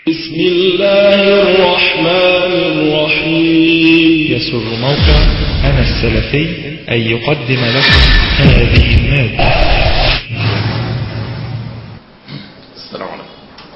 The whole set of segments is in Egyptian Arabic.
بسم الله الرحمن الرحيم يسر موقع أنا السلفي أن يقدم لكم هذه المادة السلام عليكم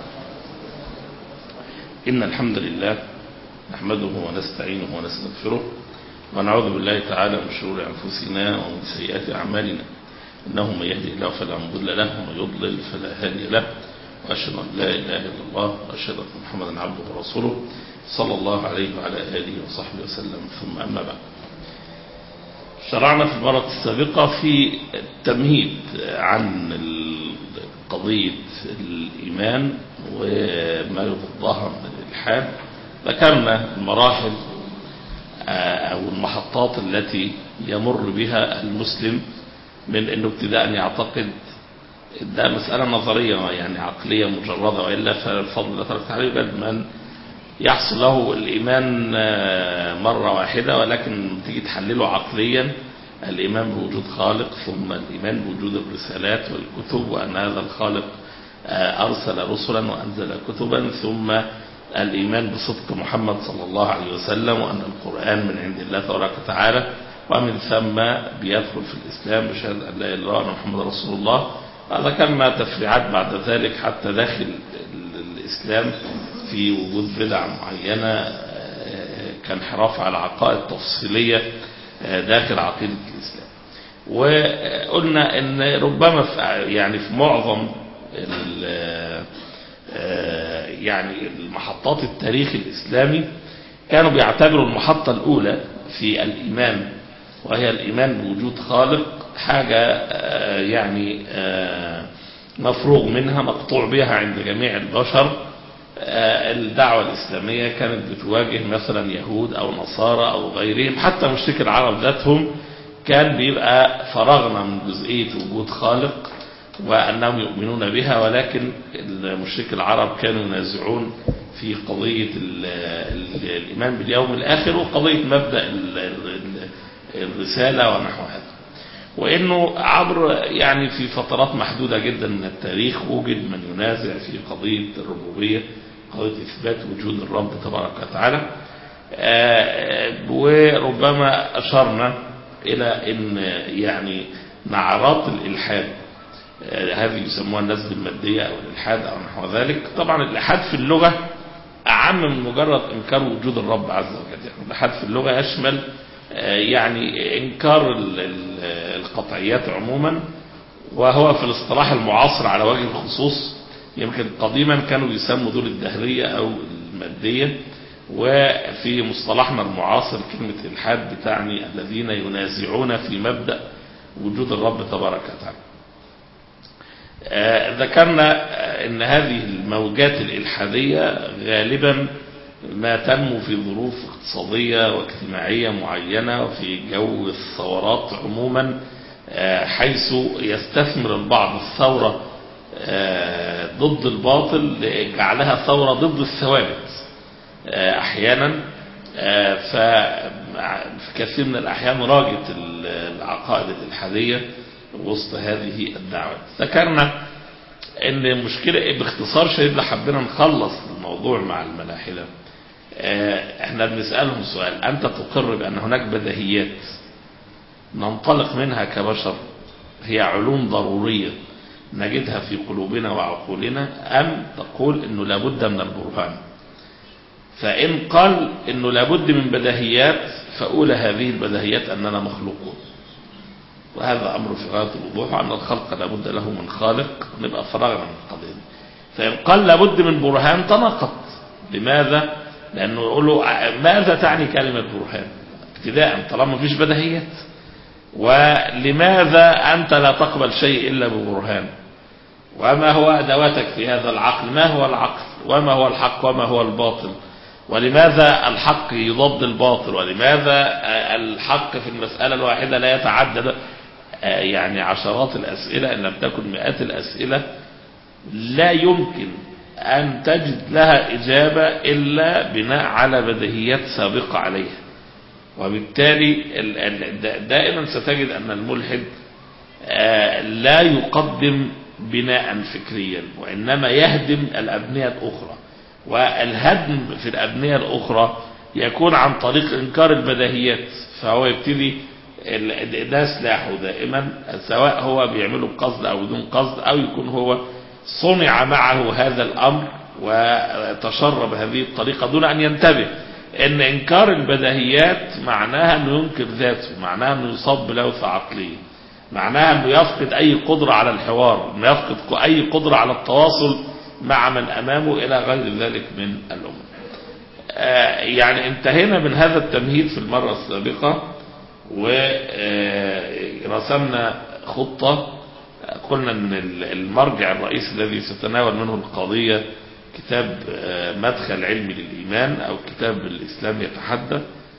إن الحمد لله نحمده ونستعينه ونستغفره ونعوذ بالله تعالى من شرور أنفسنا ومن سيئات أعمالنا إنه من يهدي الله فلا مضل له ومن يضلل فلا هادي له وأشهد أن لا إله إلا الله وأشهد أن محمدا عبده ورسوله صلى الله عليه وعلى آله وصحبه وسلم ثم أما بعد شرعنا في المرة السابقة في التمهيد عن قضية الإيمان وما يضادها من الإلحاد ذكرنا المراحل أو المحطات التي يمر بها المسلم من أنه ابتداء يعتقد ده مسألة نظرية يعني عقلية مجردة وإلا فالفضل الله تبارك وتعالى يوجد من يحصل له الإيمان مرة واحدة ولكن تيجي تحلله عقليا الإيمان بوجود خالق ثم الإيمان بوجود الرسالات والكتب وأن هذا الخالق أرسل رسلا وأنزل كتبا ثم الإيمان بصدق محمد صلى الله عليه وسلم وأن القرآن من عند الله تبارك وتعالى ومن ثم بيدخل في الإسلام بشهادة أن لا إله إلا الله محمد رسول الله ذكرنا تفريعات بعد ذلك حتى داخل الإسلام في وجود بدع معينة كانحراف على عقائد تفصيلية داخل عقيدة الإسلام وقلنا ان ربما في يعني في معظم يعني المحطات التاريخ الإسلامي كانوا بيعتبروا المحطة الأولى في الإيمان وهي الإيمان بوجود خالق حاجة يعني مفروغ منها مقطوع بها عند جميع البشر الدعوة الإسلامية كانت بتواجه مثلا يهود أو نصارى أو غيرهم حتى مشرك العرب ذاتهم كان بيبقى فرغنا من جزئية وجود خالق وأنهم يؤمنون بها ولكن مشرك العرب كانوا ينازعون في قضية الإيمان باليوم الآخر وقضية مبدأ الرسالة ونحو هذا وانه عبر يعني في فترات محدودة جدا من التاريخ وجد من ينازع في قضية الربوبية قضية اثبات وجود الرب تبارك وتعالى وربما اشرنا الى ان يعني نعرات الالحاد هذه يسموها الناس بالمادية او الالحاد او نحو ذلك طبعا الالحاد في اللغة اعم من مجرد انكار وجود الرب عز وجل يعني الالحاد في اللغة يشمل يعني انكار القطعيات عموما وهو في الاصطلاح المعاصر على وجه الخصوص يمكن قديما كانوا يسموا دول الدهرية او المادية وفي مصطلحنا المعاصر كلمة الحاد بتعني الذين ينازعون في مبدأ وجود الرب تبارك وتعالى ذكرنا ان هذه الموجات الإلحادية غالبا ما تنمو في ظروف اقتصادية واجتماعية معينة وفي جو الثورات عموما حيث يستثمر البعض الثورة ضد الباطل لجعلها ثورة ضد الثوابت احيانا ففي كثير من الاحيان راجت العقائد الالحادية وسط هذه الدعوات ذكرنا ان مشكلة باختصار شديد حبينا نخلص الموضوع مع الملاحدة احنا بنسألهم سؤال انت تقر بان هناك بديهيات ننطلق منها كبشر هي علوم ضرورية نجدها في قلوبنا وعقولنا ام تقول انه لابد من البرهان فان قال انه لابد من بديهيات فاولى هذه البديهيات اننا مخلوقون وهذا امر في غاية الوضوح وان الخلق لابد له من خالق نبقى فرغنا من القضية فان قال لابد من برهان تناقض لماذا لأنه يقول له ماذا تعني كلمة برهان ابتداء طالما مفيش بديهيات ولماذا أنت لا تقبل شيء إلا ببرهان وما هو أدواتك في هذا العقل ما هو العقل وما هو الحق وما هو الباطل ولماذا الحق يضاد الباطل ولماذا الحق في المسألة الواحدة لا يتعدد يعني عشرات الأسئلة إن لم تكن مئات الأسئلة لا يمكن أن تجد لها إجابة إلا بناء على بديهيات سابقة عليها وبالتالي دائما ستجد أن الملحد لا يقدم بناء فكريا وإنما يهدم الأبنية الأخرى والهدم في الأبنية الأخرى يكون عن طريق إنكار البديهيات فهو يبتدي ال- ده سلاحه دائما سواء هو بيعمله بقصد أو بدون قصد أو يكون هو صنع معه هذا الأمر وتشرب هذه الطريقة دون أن ينتبه ان انكار البديهيات معناها انه ينكر ذاته معناها انه يصاب بلوثة عقلية معناها انه يفقد اي قدرة على الحوار انه يفقد اي قدرة على التواصل مع من امامه الى غير ذلك من الامور آه، يعني انتهينا من هذا التمهيد في المرة السابقة ورسمنا خطة قلنا ان المرجع الرئيسي الذي سيتناول منه القضية كتاب آه، مدخل علمي للإيمان أو كتاب الإسلام يتحدى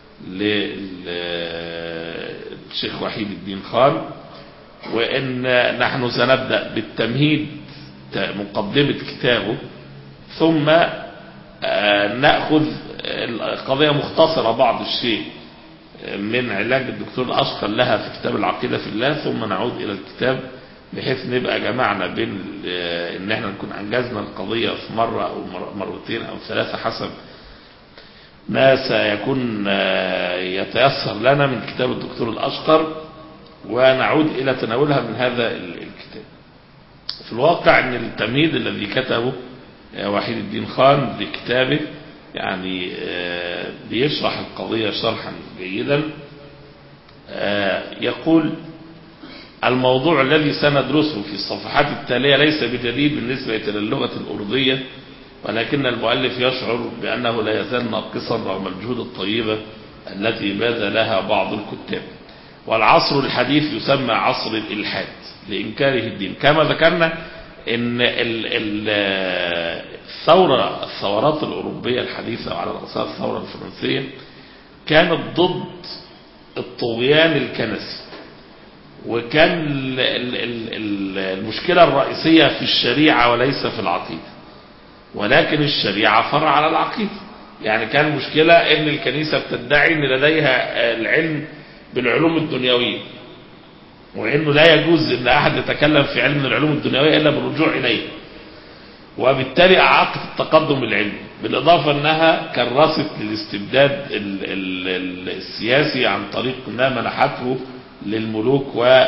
للشيخ وحيد الدين خان وإن نحن سنبدأ بالتمهيد مقدمة كتابه ثم آه، نأخذ القضية مختصرة بعض الشيء من علاج الدكتور الأشقر لها في كتاب العقيدة في الله ثم نعود إلى الكتاب بحيث نبقى جمعنا بين آه، ان احنا نكون انجزنا القضية في مرة او مر- مرتين او ثلاثة حسب ما سيكون آه، يتيسر لنا من كتاب الدكتور الاشقر ونعود الى تناولها من هذا ال- الكتاب في الواقع ان التمهيد الذي كتبه آه، وحيد الدين خان لكتابه يعني آه، بيشرح القضية شرحا جيدا آه، يقول الموضوع الذي سندرسه في الصفحات التالية ليس بجديد بالنسبة إلى اللغة الأردية ولكن المؤلف يشعر بأنه لا يزال ناقصا رغم الجهود الطيبة التي بذلها بعض الكتاب والعصر الحديث يسمى عصر الإلحاد لإنكاره الدين كما ذكرنا ان ال- ال- الثورة الثورات الأوروبية الحديثة وعلى رأسها الثورة الفرنسية كانت ضد الطغيان الكنسي وكان ال- ال- ال- ال- المشكلة الرئيسية في الشريعة وليس في العقيدة ولكن الشريعة فرع على العقيدة يعني كان المشكلة ان الكنيسة بتدعي ان لديها العلم بالعلوم الدنيوية وانه لا يجوز ان احد يتكلم في علم من العلوم الدنيوية الا بالرجوع اليه وبالتالي اعاقت التقدم العلمي بالاضافة انها كرست للاستبداد ال- ال- ال- السياسي عن طريق ما منحته للملوك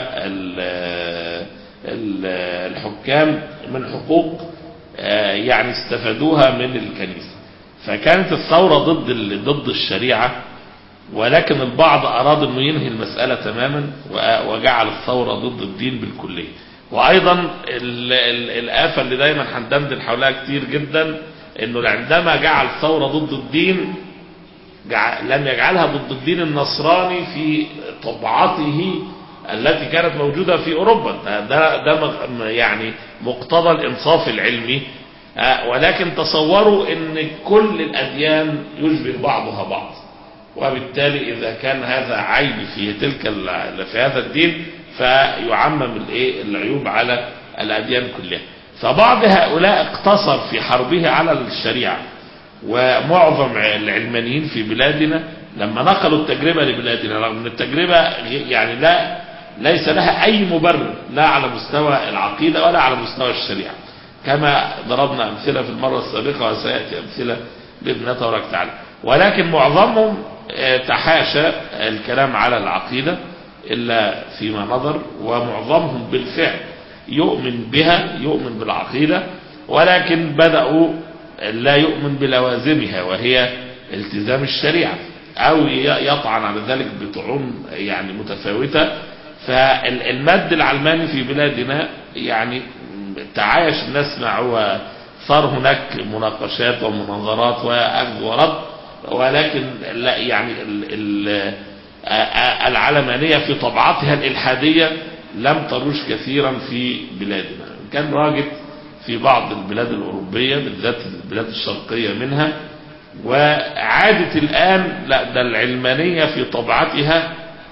والحكام من حقوق آه، يعني استفادوها من الكنيسة فكانت الثورة ضد ال- ضد الشريعة ولكن البعض أراد أنه ينهي المسألة تماما و- وجعل الثورة ضد الدين بالكلية وأيضا ال- ال- الآفة اللي دايما هندندن حولها كتير جدا أنه عندما جعل ثورة ضد الدين جع- لم يجعلها ضد الدين النصراني في طبعته التي كانت موجودة في أوروبا ده, ده, ده مغ- يعني مقتضى الإنصاف العلمي آه، ولكن تصوروا أن كل الأديان يشبه بعضها بعض وبالتالي إذا كان هذا عيب في تلك ال- في هذا الدين فيعمم الايه العيوب على الأديان كلها فبعض هؤلاء اقتصر في حربه على الشريعة ومعظم العلمانيين في بلادنا لما نقلوا التجربة لبلادنا رغم ان التجربة يعني لا ليس لها اي مبرر لا على مستوى العقيدة ولا على مستوى الشريعة كما ضربنا امثلة في المرة السابقة وسيأتي امثلة بإذن الله تبارك وتعالى ولكن معظمهم آه، تحاشى الكلام على العقيدة إلا فيما نظر ومعظمهم بالفعل يؤمن بها يؤمن بالعقيدة ولكن بدأوا لا يؤمن بلوازمها وهي التزام الشريعة أو ي- يطعن على ذلك بطعون يعني متفاوتة فالمد العلماني في بلادنا يعني تعايش الناس معه وصار هناك مناقشات ومناظرات وأخذ ورد ولكن لا يعني ال ال العلمانية في طبعاتها الإلحادية لم تروج كثيرا في بلادنا كان راجل في بعض البلاد الأوروبية بالذات البلاد الشرقية منها وعادت الآن لا ده العلمانية في طبعتها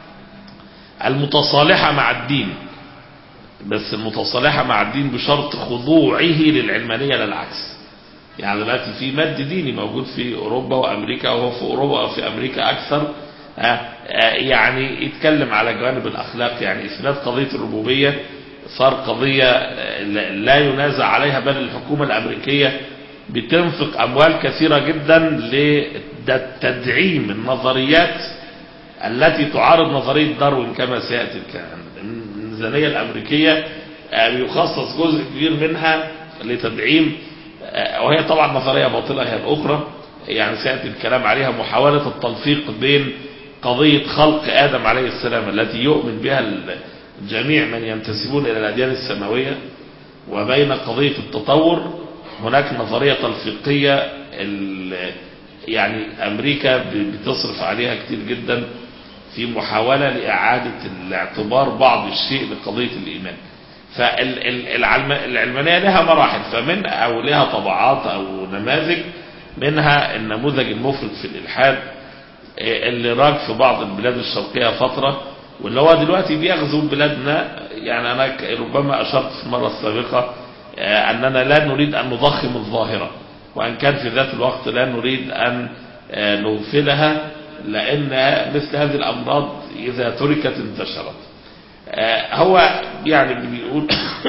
المتصالحة مع الدين بس المتصالحة مع الدين بشرط خضوعه للعلمانية لا العكس يعني دلوقتي في مد ديني موجود في أوروبا وأمريكا وهو في أوروبا أو في أمريكا أكثر آه، آه، يعني يتكلم على جوانب الأخلاق يعني إثبات قضية الربوبية صار قضية آه، لا لا ينازع عليها بل الحكومة الأمريكية بتنفق أموال كثيرة جدا لتدعيم النظريات التي تعارض نظرية داروين كما سيأتي الكلام الميزانية الأمريكية آه، بيخصص جزء كبير منها لتدعيم آه، وهي طبعا نظرية باطلة هي الأخرى يعني سيأتي الكلام عليها محاولة التلفيق بين قضية خلق آدم عليه السلام التي يؤمن بها جميع من ينتسبون إلى الأديان السماوية وبين قضية التطور هناك نظرية تلفيقية ال- يعني أمريكا بتصرف عليها كتير جدا في محاولة لإعادة الاعتبار بعض الشيء لقضية الإيمان فالعلمانية لها مراحل فمن أو لها طبعات أو نماذج منها النموذج المفرد في الإلحاد آه، اللي راج في بعض البلاد الشرقية فترة واللي هو دلوقتي بيغزو بلادنا يعني أنا ك- ربما أشرت في المرة السابقة آه، أننا لا نريد أن نضخم الظاهرة وأن كان في ذات الوقت لا نريد أن آه، نغفلها لأن مثل هذه الأمراض إذا تركت انتشرت آه، هو يعني بيقول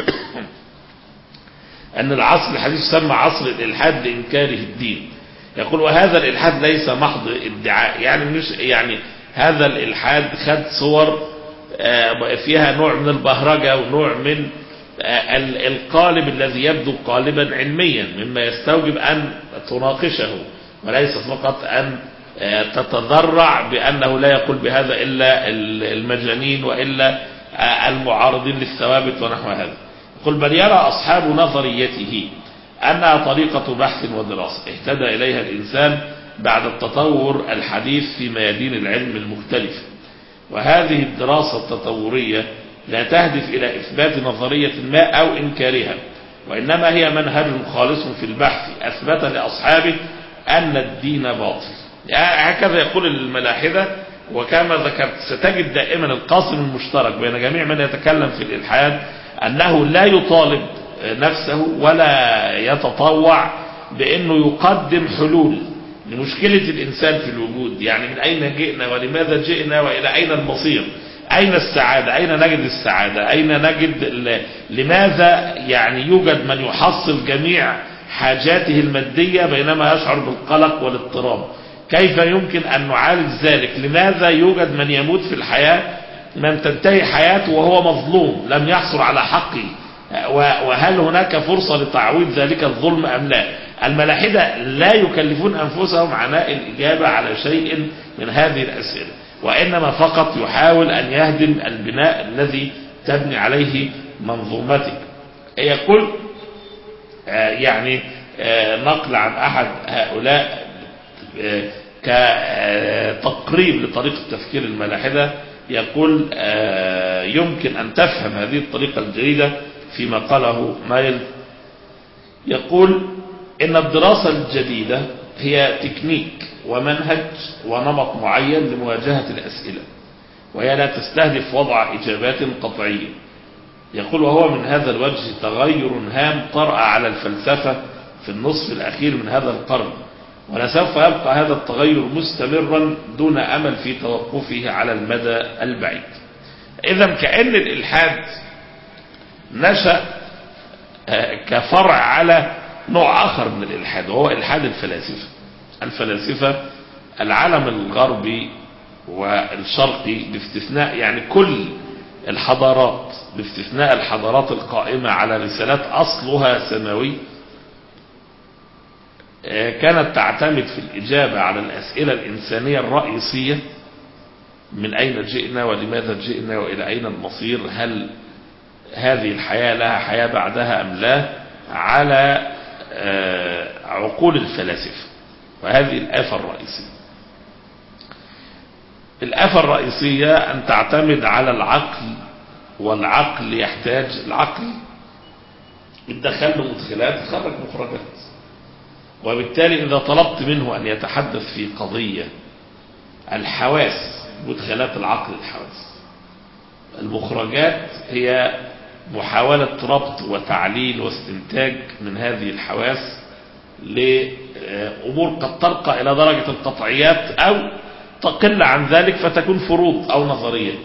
أن العصر الحديث يسمى عصر الإلحاد لإنكاره الدين يقول وهذا الإلحاد ليس محض ادعاء يعني مش يعني هذا الإلحاد خد صور آه، فيها نوع من البهرجة ونوع من آه، ال- القالب الذي يبدو قالبا علميا مما يستوجب أن تناقشه وليس فقط أن آه، تتذرع بأنه لا يقول بهذا إلا ال- المجانين وإلا آه، المعارضين للثوابت ونحو هذا يقول بل يرى أصحاب نظريته أنها طريقة بحث ودراسة اهتدى إليها الإنسان بعد التطور الحديث في ميادين العلم المختلفة وهذه الدراسة التطورية لا تهدف إلى إثبات نظرية ما أو إنكارها وإنما هي منهج خالص في البحث أثبت لأصحابه أن الدين باطل يعني هكذا يقول الملاحدة وكما ذكرت ستجد دائما القاسم المشترك بين جميع من يتكلم في الإلحاد أنه لا يطالب نفسه ولا يتطوع بأنه يقدم حلول لمشكلة الإنسان في الوجود يعني من أين جئنا ولماذا جئنا وإلى أين المصير أين السعادة أين نجد السعادة أين نجد ال- لماذا يعني يوجد من يحصل جميع حاجاته المادية بينما يشعر بالقلق والاضطراب كيف يمكن أن نعالج ذلك لماذا يوجد من يموت في الحياة من تنتهي حياته وهو مظلوم لم يحصل على حقه و- وهل هناك فرصة لتعويض ذلك الظلم أم لا الملاحدة لا يكلفون أنفسهم عناء الإجابة على شيء من هذه الأسئلة وإنما فقط يحاول أن يهدم البناء الذي تبني عليه منظومتك يقول آه، يعني آه، نقل عن أحد هؤلاء آه، كتقريب لطريقة تفكير الملاحدة يقول آه، يمكن أن تفهم هذه الطريقة الجديدة فيما قاله نايل يقول إن الدراسة الجديدة هي تكنيك ومنهج ونمط معين لمواجهة الأسئلة وهي لا تستهدف وضع إجابات قطعية يقول وهو من هذا الوجه تغير هام طرأ على الفلسفة في النصف الأخير من هذا القرن ولسوف يبقى هذا التغير مستمرا دون أمل في توقفه على المدى البعيد إذا كأن الإلحاد نشأ آه، كفرع على نوع آخر من الإلحاد وهو إلحاد الفلاسفة الفلاسفة العالم الغربي والشرقي باستثناء يعني كل الحضارات باستثناء الحضارات القائمة على رسالات أصلها سماوي آه، كانت تعتمد في الإجابة على الأسئلة الإنسانية الرئيسية من أين جئنا ولماذا جئنا وإلى أين المصير هل هذه الحياة لها حياة بعدها أم لا على آه، عقول الفلاسفة وهذه الآفة الرئيسية الآفة الرئيسية أن تعتمد على العقل والعقل يحتاج العقل يدخل له مدخلات يخرج مخرجات وبالتالي إذا طلبت منه أن يتحدث في قضية الحواس مدخلات العقل الحواس المخرجات هي محاولة ربط وتعليل واستنتاج من هذه الحواس لأمور قد ترقى إلى درجة القطعيات أو تقل عن ذلك فتكون فروض أو نظريات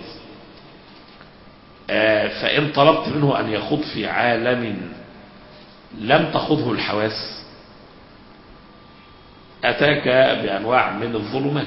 آه، فإن طلبت منه أن يخوض في عالم لم تخوضه الحواس أتاك بأنواع من الظلمات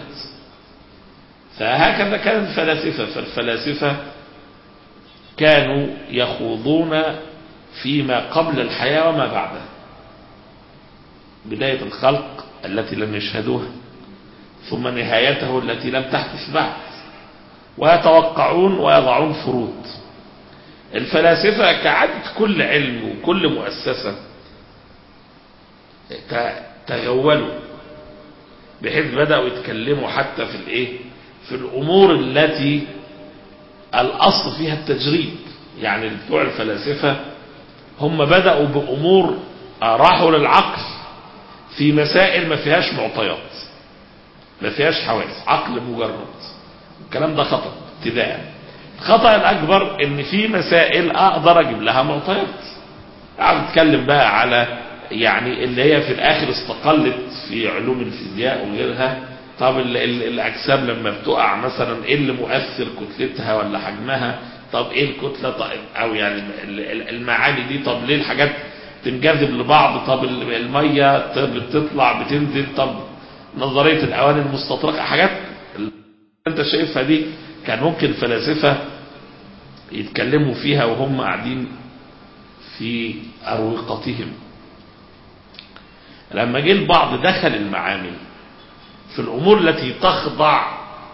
فهكذا كان الفلاسفة فالفلاسفة كانوا يخوضون فيما قبل الحياة وما بعدها بداية الخلق التي لم يشهدوها ثم نهايته التي لم تحدث بعد ويتوقعون ويضعون فروض الفلاسفة كعادة كل علم وكل مؤسسة تغولوا بحيث بدأوا يتكلموا حتى في الايه في الامور التي الاصل فيها التجريب يعني بتوع الفلاسفة هم بدأوا بامور راحوا للعقل في مسائل ما فيهاش معطيات ما فيهاش حواس عقل مجرد الكلام ده خطأ ابتداء الخطأ الأكبر إن في مسائل أقدر أجيب لها معطيات قاعد أتكلم بقى على يعني اللي هي في الآخر استقلت في علوم الفيزياء وغيرها طب ال ال الأجسام لما بتقع مثلا إيه اللي مؤثر كتلتها ولا حجمها طب إيه الكتلة طب أو يعني المعاني دي طب ليه الحاجات تنجذب لبعض طب المية طب بتطلع بتنزل طب نظرية الأواني المستطرقة حاجات انت شايفها دي كان ممكن الفلاسفة يتكلموا فيها وهم قاعدين في أروقتهم لما جه البعض دخل المعامل في الأمور التي تخضع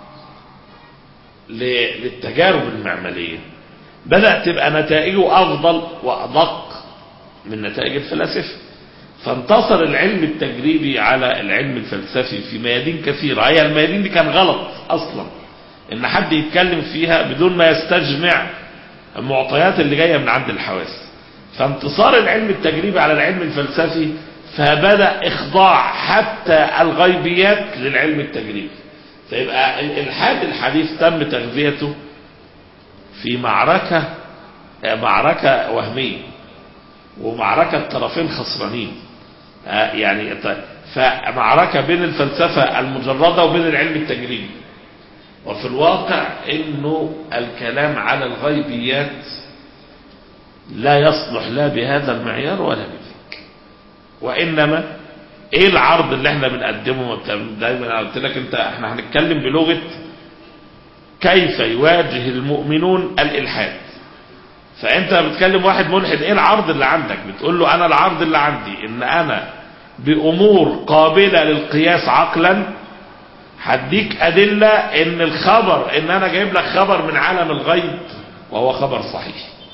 للتجارب المعملية بدأ تبقى نتائجه أفضل وأدق من نتائج الفلاسفة فانتصر العلم التجريبي على العلم الفلسفي في ميادين كثيرة هي الميادين دي كان غلط أصلا إن حد يتكلم فيها بدون ما يستجمع المعطيات اللي جاية من عند الحواس فانتصار العلم التجريبي على العلم الفلسفي فبدأ إخضاع حتى الغيبيات للعلم التجريبي فيبقى الإلحاد الحديث تم تغذيته في معركة معركة وهمية ومعركة طرفين خسرانين يعني فمعركة بين الفلسفة المجردة وبين العلم التجريبي وفي الواقع انه الكلام على الغيبيات لا يصلح لا بهذا المعيار ولا بذاك وانما ايه العرض اللي احنا بنقدمه دايما انا قلت لك انت احنا هنتكلم بلغة كيف يواجه المؤمنون الالحاد فانت بتكلم واحد ملحد ايه العرض اللي عندك بتقول له انا العرض اللي عندي ان انا بامور قابلة للقياس عقلا هديك ادلة ان الخبر ان انا جايب لك خبر من عالم الغيب وهو خبر صحيح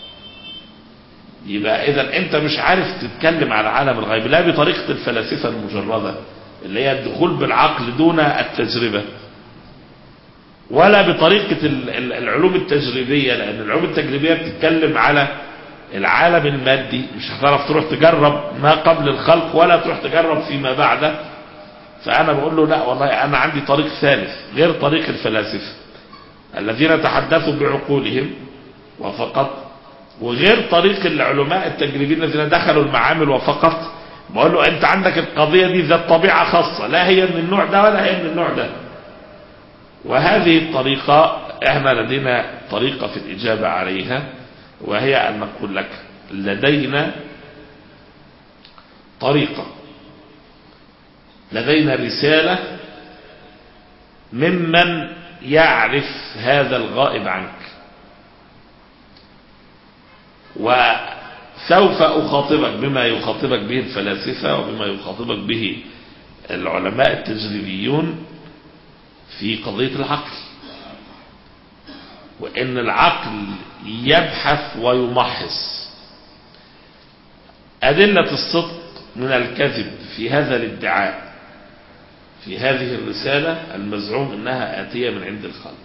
يبقى اذا انت مش عارف تتكلم على عالم الغيب لا بطريقة الفلاسفة المجردة اللي هي الدخول بالعقل دون التجربة ولا بطريقة العلوم التجريبية لأن العلوم التجريبية بتتكلم على العالم المادي مش هتعرف تروح تجرب ما قبل الخلق ولا تروح تجرب فيما بعده فأنا بقول له لا والله أنا عندي طريق ثالث غير طريق الفلاسفة الذين تحدثوا بعقولهم وفقط وغير طريق العلماء التجريبيين الذين دخلوا المعامل وفقط بقول له أنت عندك القضية دي ذات طبيعة خاصة لا هي من النوع ده ولا هي من النوع ده وهذه الطريقة احنا لدينا طريقة في الإجابة عليها وهي أن نقول لك لدينا طريقة لدينا رسالة ممن يعرف هذا الغائب عنك وسوف أخاطبك بما يخاطبك به الفلاسفة وبما يخاطبك به العلماء التجريبيون في قضية العقل وإن العقل يبحث ويمحص أدلة الصدق من الكذب في هذا الادعاء في هذه الرسالة المزعوم أنها آتية من عند الخلق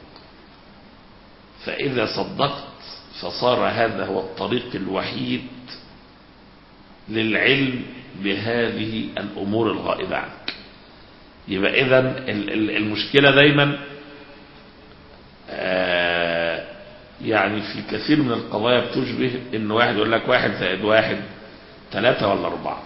فإذا صدقت فصار هذا هو الطريق الوحيد للعلم بهذه الأمور الغائبة عنك يبقى إذا المشكلة دايما يعني في كثير من القضايا بتشبه ان واحد يقول لك واحد زائد واحد ثلاثة ولا أربعة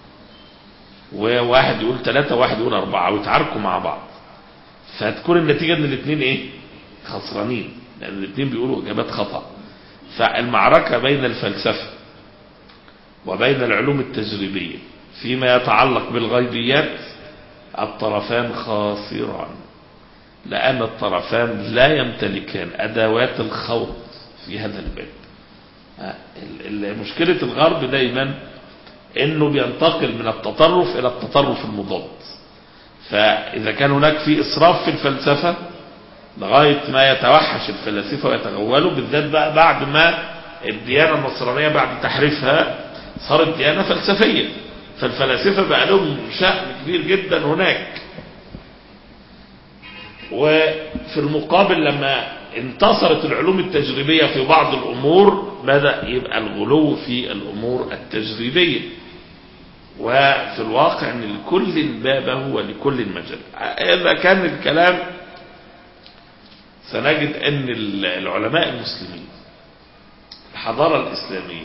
وواحد يقول ثلاثة وواحد يقول أربعة ويتعاركوا مع بعض فتكون النتيجة ان الاثنين ايه خسرانين لأن الاثنين بيقولوا إجابات خطأ فالمعركة بين الفلسفة وبين العلوم التجريبية فيما يتعلق بالغيبيات الطرفان خاسران لأن الطرفان لا يمتلكان أدوات الخوض في هذا الباب ال- ال- مشكلة الغرب دايما انه بينتقل من التطرف الى التطرف المضاد فاذا كان هناك في اسراف في الفلسفة لغاية ما يتوحش الفلاسفة ويتغولوا بالذات بقى بعد ما الديانة النصرانية بعد تحريفها صارت ديانة فلسفية فالفلاسفة بقى لهم شأن كبير جدا هناك وفي المقابل لما انتصرت العلوم التجريبية في بعض الأمور بدأ يبقى الغلو في الأمور التجريبية وفي الواقع أن لكل بابه ولكل مجال إذا كان الكلام سنجد أن العلماء المسلمين الحضارة الإسلامية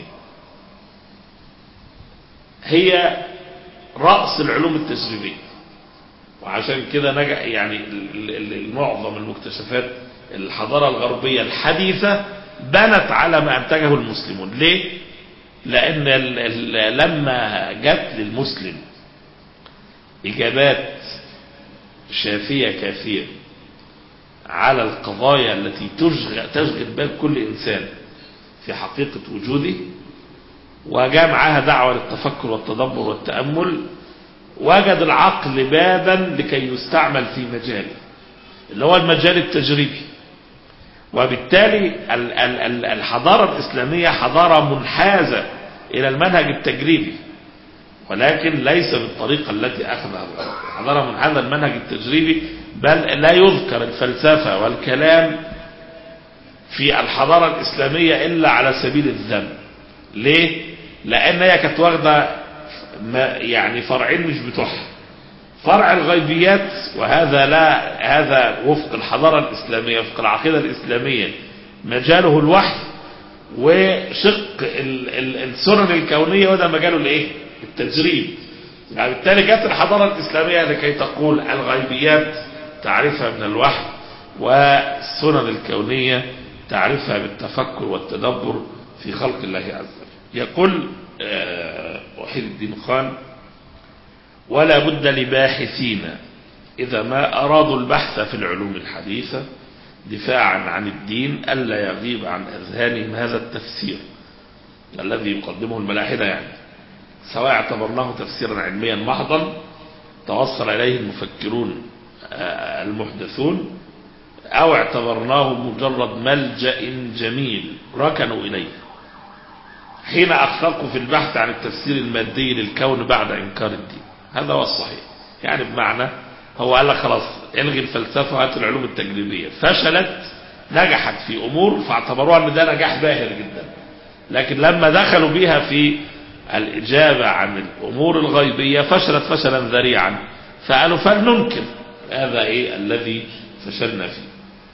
هي رأس العلوم التجريبية وعشان كده نجح يعني ال- ال- ال- معظم المكتشفات الحضارة الغربية الحديثة بنت على ما أنتجه المسلمون ليه؟ لأن ال- ال- لما جت للمسلم إجابات شافية كافية على القضايا التي تشغل, تشغل بال كل إنسان في حقيقة وجوده وجاء معاها دعوة للتفكر والتدبر والتأمل وجد العقل بابا لكي يستعمل في مجاله اللي هو المجال التجريبي وبالتالي ال- ال- ال- الحضارة الإسلامية حضارة منحازة إلى المنهج التجريبي ولكن ليس بالطريقة التي أخذها الغرب حضارة منحازة المنهج التجريبي بل لا يذكر الفلسفة والكلام في الحضارة الإسلامية إلا على سبيل الذم ليه؟ لأن هي كانت واخدة ما يعني فرعين مش بتوعها فرع الغيبيات وهذا لا هذا وفق الحضارة الإسلامية وفق العقيدة الإسلامية مجاله الوحي وشق ال- ال- السنن الكونية وده مجاله الايه التجريب يعني بالتالي جت الحضارة الإسلامية لكي تقول الغيبيات تعرفها من الوحي والسنن الكونية تعرفها بالتفكر والتدبر في خلق الله عز وجل يقول آه، وحيد الدين خان ولا بد لباحثين إذا ما أرادوا البحث في العلوم الحديثة دفاعا عن الدين ألا يغيب عن أذهانهم هذا التفسير الذي يقدمه الملاحدة يعني سواء اعتبرناه تفسيرا علميا محضا توصل إليه المفكرون آه، المحدثون أو اعتبرناه مجرد ملجأ جميل ركنوا إليه حين أخفقوا في البحث عن التفسير المادي للكون بعد إنكار الدين هذا هو الصحيح يعني بمعنى هو قال لك خلاص الغي الفلسفة وهات العلوم التجريبية فشلت نجحت في أمور فاعتبروها أن ده نجاح باهر جدا لكن لما دخلوا بيها في الإجابة عن الأمور الغيبية فشلت فشلا ذريعا فقالوا فلننكر هذا إيه الذي فشلنا فيه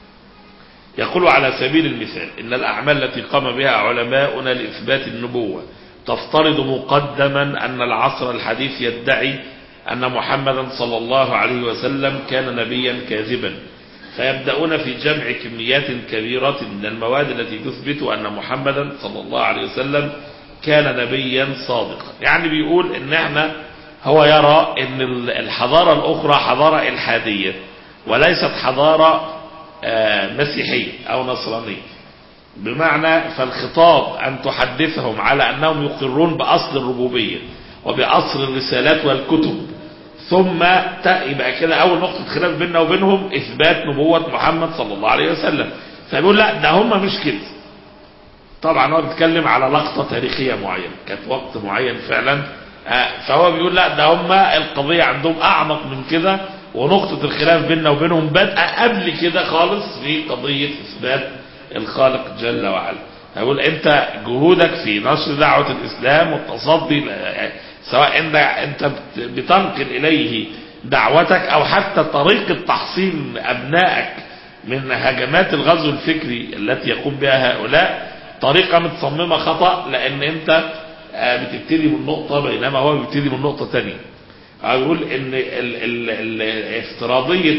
يقول على سبيل المثال إن الأعمال التي قام بها علماؤنا لإثبات النبوة تفترض مقدما أن العصر الحديث يدعي أن محمدا صلى الله عليه وسلم كان نبيا كاذبا فيبدأون في جمع كميات كبيرة من المواد التي تثبت أن محمدا صلى الله عليه وسلم كان نبيا صادقا يعني بيقول ان احنا هو يرى ان الحضارة الاخرى حضارة الحادية وليست حضارة آه، مسيحية او نصرانية بمعنى فالخطاب ان تحدثهم على انهم يقرون باصل الربوبية وباصل الرسالات والكتب ثم ت- يبقى كده اول نقطة خلاف بيننا وبينهم اثبات نبوة محمد صلى الله عليه وسلم فبيقول لا ده هم مش كده طبعا هو بيتكلم على لقطة تاريخية معينة كانت وقت معين فعلا آه، فهو بيقول لا ده هم القضية عندهم أعمق من كده ونقطة الخلاف بيننا وبينهم بدأ قبل كده خالص في قضية إثبات الخالق جل وعلا هقول أنت جهودك في نشر دعوة الإسلام والتصدي ل- سواء أنت أنت بت- بتنقل إليه دعوتك أو حتى طريقة تحصين أبنائك من هجمات الغزو الفكري التي يقوم بها هؤلاء طريقة متصممة خطأ لأن أنت آه، بتبتدي من نقطة بينما هو بيبتدي من نقطة تانية أقول إن ال- ال- ال- افتراضية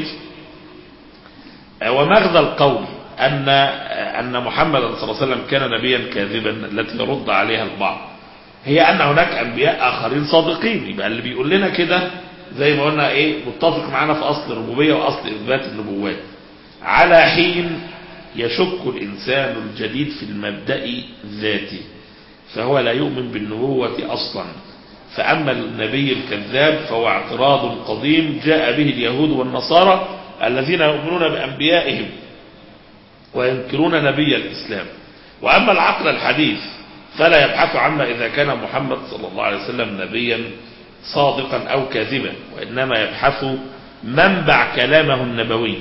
آه، ومغزى القول أن آه، أن محمدا صلى الله عليه وسلم كان نبيا كاذبا التي يرد عليها البعض هي أن هناك أنبياء آخرين صادقين يبقى اللي بيقول لنا كده زي ما قلنا ايه متفق معانا في اصل الربوبيه واصل اثبات النبوات على حين يشك الانسان الجديد في المبدا ذاته فهو لا يؤمن بالنبوه اصلا فاما النبي الكذاب فهو اعتراض قديم جاء به اليهود والنصارى الذين يؤمنون بانبيائهم وينكرون نبي الاسلام واما العقل الحديث فلا يبحث عما اذا كان محمد صلى الله عليه وسلم نبيا صادقا أو كاذبا وإنما يبحث منبع كلامه النبوي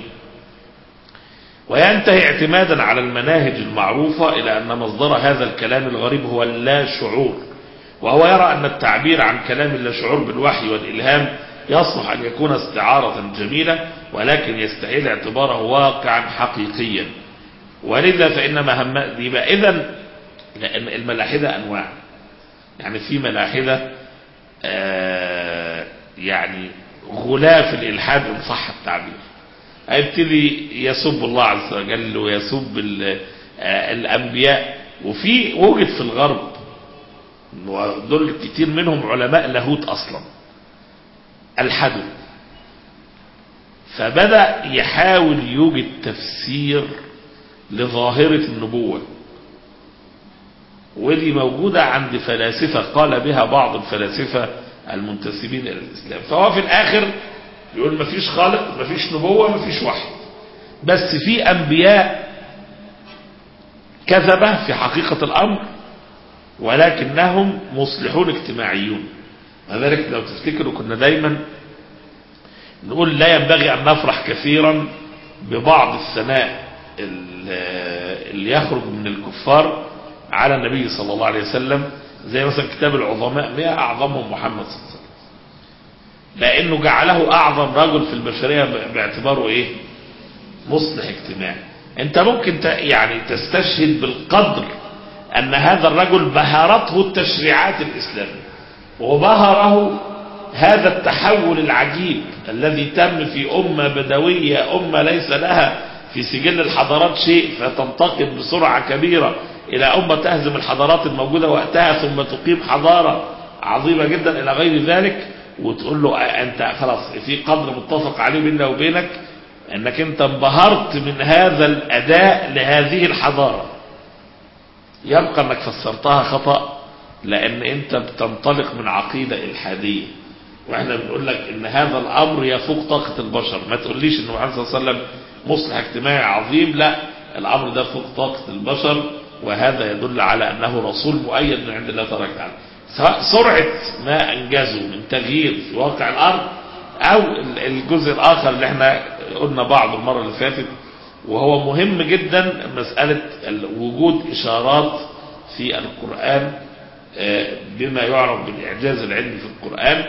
وينتهي اعتمادا على المناهج المعروفة إلى أن مصدر هذا الكلام الغريب هو اللا شعور وهو يرى أن التعبير عن كلام اللا شعور بالوحي والإلهام يصلح أن يكون استعارة جميلة ولكن يستحيل اعتباره واقعا حقيقيا ولذا فإن مهمة يبقى إذن لأن الملاحدة أنواع يعني في ملاحدة آه يعني غلاف الإلحاد إن صح التعبير هيبتدي يسب الله عز وجل ويسب آه الأنبياء وفي وجد في الغرب ودول كتير منهم علماء لاهوت أصلا الحدوا فبدأ يحاول يوجد تفسير لظاهرة النبوة ودي موجودة عند فلاسفة قال بها بعض الفلاسفة المنتسبين إلى الإسلام فهو في الآخر يقول مفيش خالق مفيش نبوة مفيش وحي بس في أنبياء كذبة في حقيقة الأمر ولكنهم مصلحون اجتماعيون لذلك لو تفتكروا كنا دايما نقول لا ينبغي أن نفرح كثيرا ببعض الثناء اللي يخرج من الكفار على النبي صلى الله عليه وسلم زي مثلا كتاب العظماء 100 أعظمهم محمد صلى الله عليه وسلم لأنه جعله أعظم رجل في البشرية باعتباره إيه مصلح اجتماعي أنت ممكن يعني تستشهد بالقدر أن هذا الرجل بهرته التشريعات الإسلامية وبهره هذا التحول العجيب الذي تم في أمة بدوية أمة ليس لها في سجل الحضارات شيء فتنتقل بسرعة كبيرة إلى أمة تهزم الحضارات الموجودة وقتها ثم تقيم حضارة عظيمة جدا إلى غير ذلك وتقول له أنت خلاص في قدر متفق عليه بيننا وبينك أنك أنت انبهرت من هذا الأداء لهذه الحضارة يبقى أنك فسرتها خطأ لأن أنت بتنطلق من عقيدة إلحادية واحنا بنقول لك ان هذا الامر يفوق طاقة البشر ما تقوليش ان محمد صلى الله عليه وسلم مصلح اجتماعي عظيم لا الامر ده فوق طاقة البشر وهذا يدل على انه رسول مؤيد من عند الله تبارك وتعالى سواء سرعة ما انجزه من تغيير في واقع الارض او الجزء الاخر اللي احنا قلنا بعض المرة اللي فاتت وهو مهم جدا مسألة وجود اشارات في القرآن بما يعرف بالاعجاز العلمي في القرآن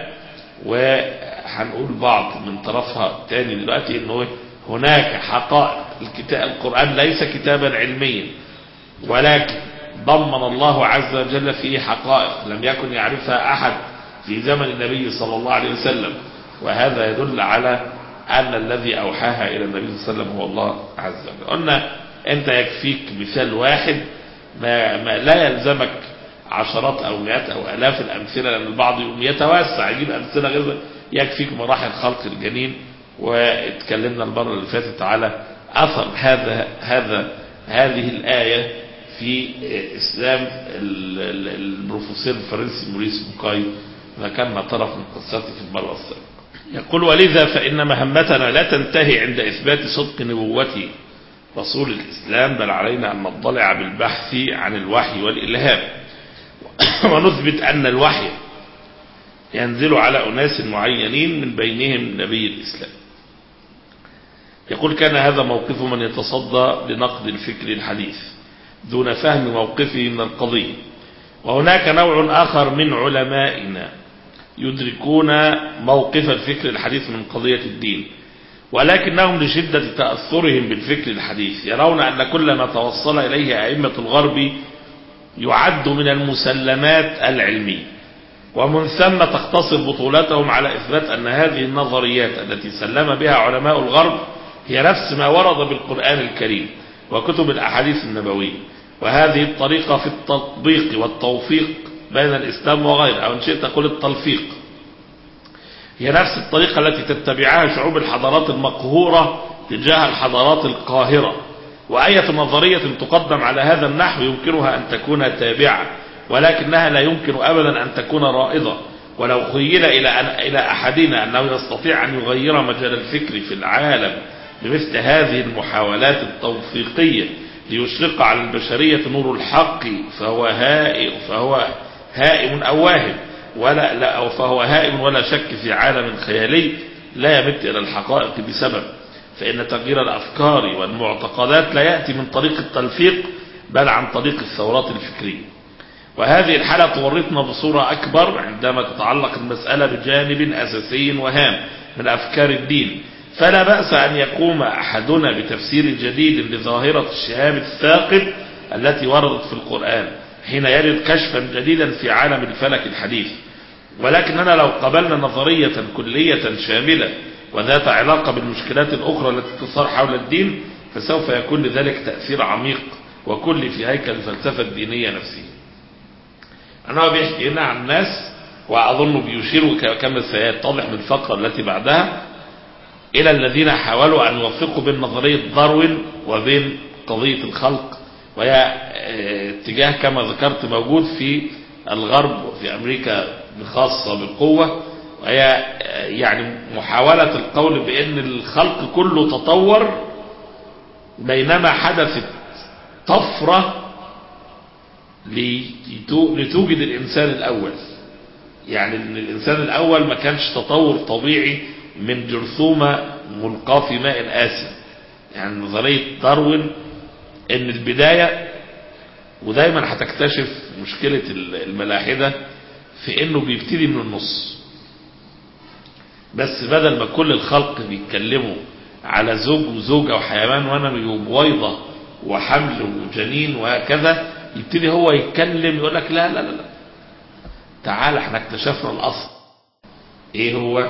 وهنقول بعض من طرفها تاني دلوقتي انه هناك حقائق الكتاب القرآن ليس كتابا علميا ولكن ضمن الله عز وجل فيه حقائق لم يكن يعرفها أحد في زمن النبي صلى الله عليه وسلم وهذا يدل على أن الذي أوحاها إلى النبي صلى الله عليه وسلم هو الله عز وجل قلنا أنت يكفيك مثال واحد ما, ما لا يلزمك عشرات أو مئات أو ألاف الأمثلة لأن البعض يتوسع يجيب أمثلة غير يكفيك مراحل خلق الجنين واتكلمنا المرة اللي فاتت على أثر هذا هذا هذه الآية في إسلام البروفيسور الفرنسي موريس بوكاي ذكرنا طرف من قصته في المرة السابقة يقول ولذا فإن مهمتنا لا تنتهي عند إثبات صدق نبوة رسول الإسلام بل علينا أن نطلع بالبحث عن الوحي والإلهام ونثبت أن الوحي ينزل على أناس معينين من بينهم نبي الإسلام يقول كان هذا موقف من يتصدى لنقد الفكر الحديث دون فهم موقفه من القضية وهناك نوع آخر من علمائنا يدركون موقف الفكر الحديث من قضية الدين ولكنهم لشدة تأثرهم بالفكر الحديث يرون أن كل ما توصل إليه أئمة الغرب يعد من المسلمات العلمية ومن ثم تقتصر بطولتهم على إثبات أن هذه النظريات التي سلم بها علماء الغرب هي نفس ما ورد بالقرآن الكريم وكتب الأحاديث النبوية وهذه الطريقة في التطبيق والتوفيق بين الإسلام وغيره أو إن شئت تقول التلفيق هي نفس الطريقة التي تتبعها شعوب الحضارات المقهورة تجاه الحضارات القاهرة وأية نظرية تقدم على هذا النحو يمكنها أن تكون تابعة ولكنها لا يمكن أبدا أن تكون رائضة ولو خيل إلى, أن إلى أحدنا أنه يستطيع أن يغير مجال الفكر في العالم بمثل هذه المحاولات التوفيقية ليشرق على البشرية نور الحق فهو هائم فهو هائم أو واهم ولا لا أو فهو هائم ولا شك في عالم خيالي لا يمت إلى الحقائق بسبب فإن تغيير الأفكار والمعتقدات لا يأتي من طريق التلفيق بل عن طريق الثورات الفكرية وهذه الحالة تورطنا بصورة أكبر عندما تتعلق المسألة بجانب أساسي وهام من أفكار الدين فلا بأس أن يقوم أحدنا بتفسير جديد لظاهرة الشهاب الثاقب التي وردت في القرآن حين يرد كشفا جديدا في عالم الفلك الحديث ولكننا لو قبلنا نظرية كلية شاملة وذات علاقة بالمشكلات الأخرى التي تثار حول الدين فسوف يكون لذلك تأثير عميق وكل في هيكل الفلسفة الدينية نفسها أنا بيحكي هنا عن ناس وأظن بيشير كما سيتضح من الفقرة التي بعدها إلى الذين حاولوا أن يوفقوا بين نظرية داروين وبين قضية الخلق وهي اتجاه كما ذكرت موجود في الغرب وفي أمريكا خاصة بالقوة وهي يعني محاولة القول بأن الخلق كله تطور بينما حدثت طفرة لتوجد الإنسان الأول يعني ان الإنسان الأول ما كانش تطور طبيعي من جرثومة ملقاة في ماء آسن يعني نظرية داروين ان البداية ودايما هتكتشف مشكلة الملاحدة في انه بيبتدي من النص بس بدل ما كل الخلق بيتكلموا على زوج وزوجة وحيوان ونمي وبويضة وحمل وجنين وهكذا يبتدي هو يتكلم يقول لك لا لا لا, لا. تعال احنا اكتشفنا الاصل ايه هو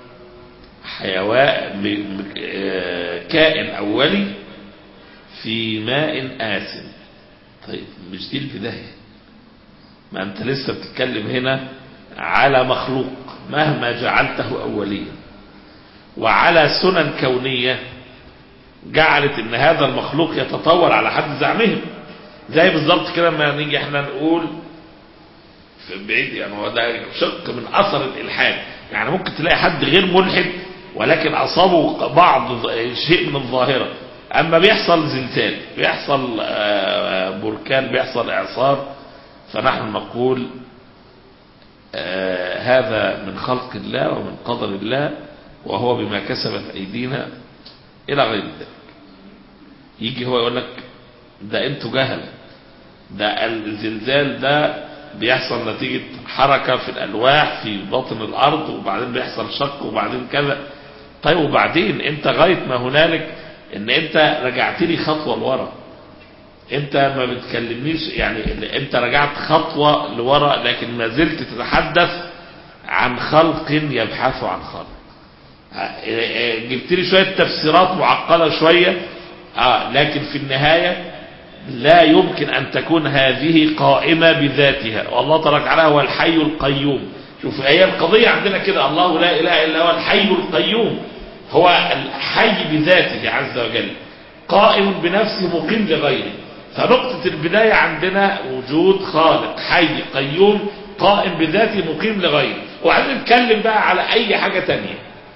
حيوان كائن اولي في ماء آسن طيب مش دي البداية ما انت لسه بتتكلم هنا على مخلوق مهما جعلته أوليا وعلى سنن كونية جعلت ان هذا المخلوق يتطور على حد زعمهم زي بالظبط كده ما نيجي احنا نقول في بعيد يعني هو ده شق من اثر الالحاد يعني ممكن تلاقي حد غير ملحد ولكن اصابه بعض شيء من الظاهره اما بيحصل زلزال بيحصل بركان بيحصل اعصار فنحن نقول هذا من خلق الله ومن قدر الله وهو بما كسبت ايدينا الى غير ذلك يجي هو يقول لك ده انتوا جهل ده الزلزال ده بيحصل نتيجة حركة في الألواح في باطن الأرض وبعدين بيحصل شق وبعدين كذا طيب وبعدين انت غاية ما هنالك ان انت رجعت لي خطوة لورا انت ما بتكلمنيش يعني انت رجعت خطوة لورا لكن ما زلت تتحدث عن خلق يبحث عن خلق جبت لي شوية تفسيرات معقدة شوية آه لكن في النهاية لا يمكن أن تكون هذه قائمة بذاتها والله تبارك وتعالى هو الحي القيوم شوف هي القضية عندنا كده الله لا إله إلا هو الحي القيوم هو الحي بذاته عز وجل قائم بنفسه مقيم لغيره فنقطة البداية عندنا وجود خالق حي قيوم قائم بذاته مقيم لغيره وبعدين نتكلم بقى على أي حاجة تانية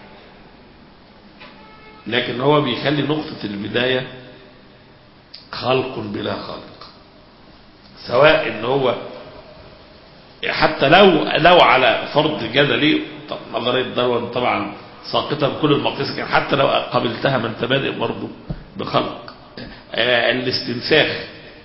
لكن هو بيخلي نقطة البداية خلق بلا خالق سواء ان هو حتى لو لو على فرض جدلي طب نظريه داروين طبعا ساقطه بكل المقاييس كان حتى لو قبلتها ما انت بادئ برضه بخلق آه الاستنساخ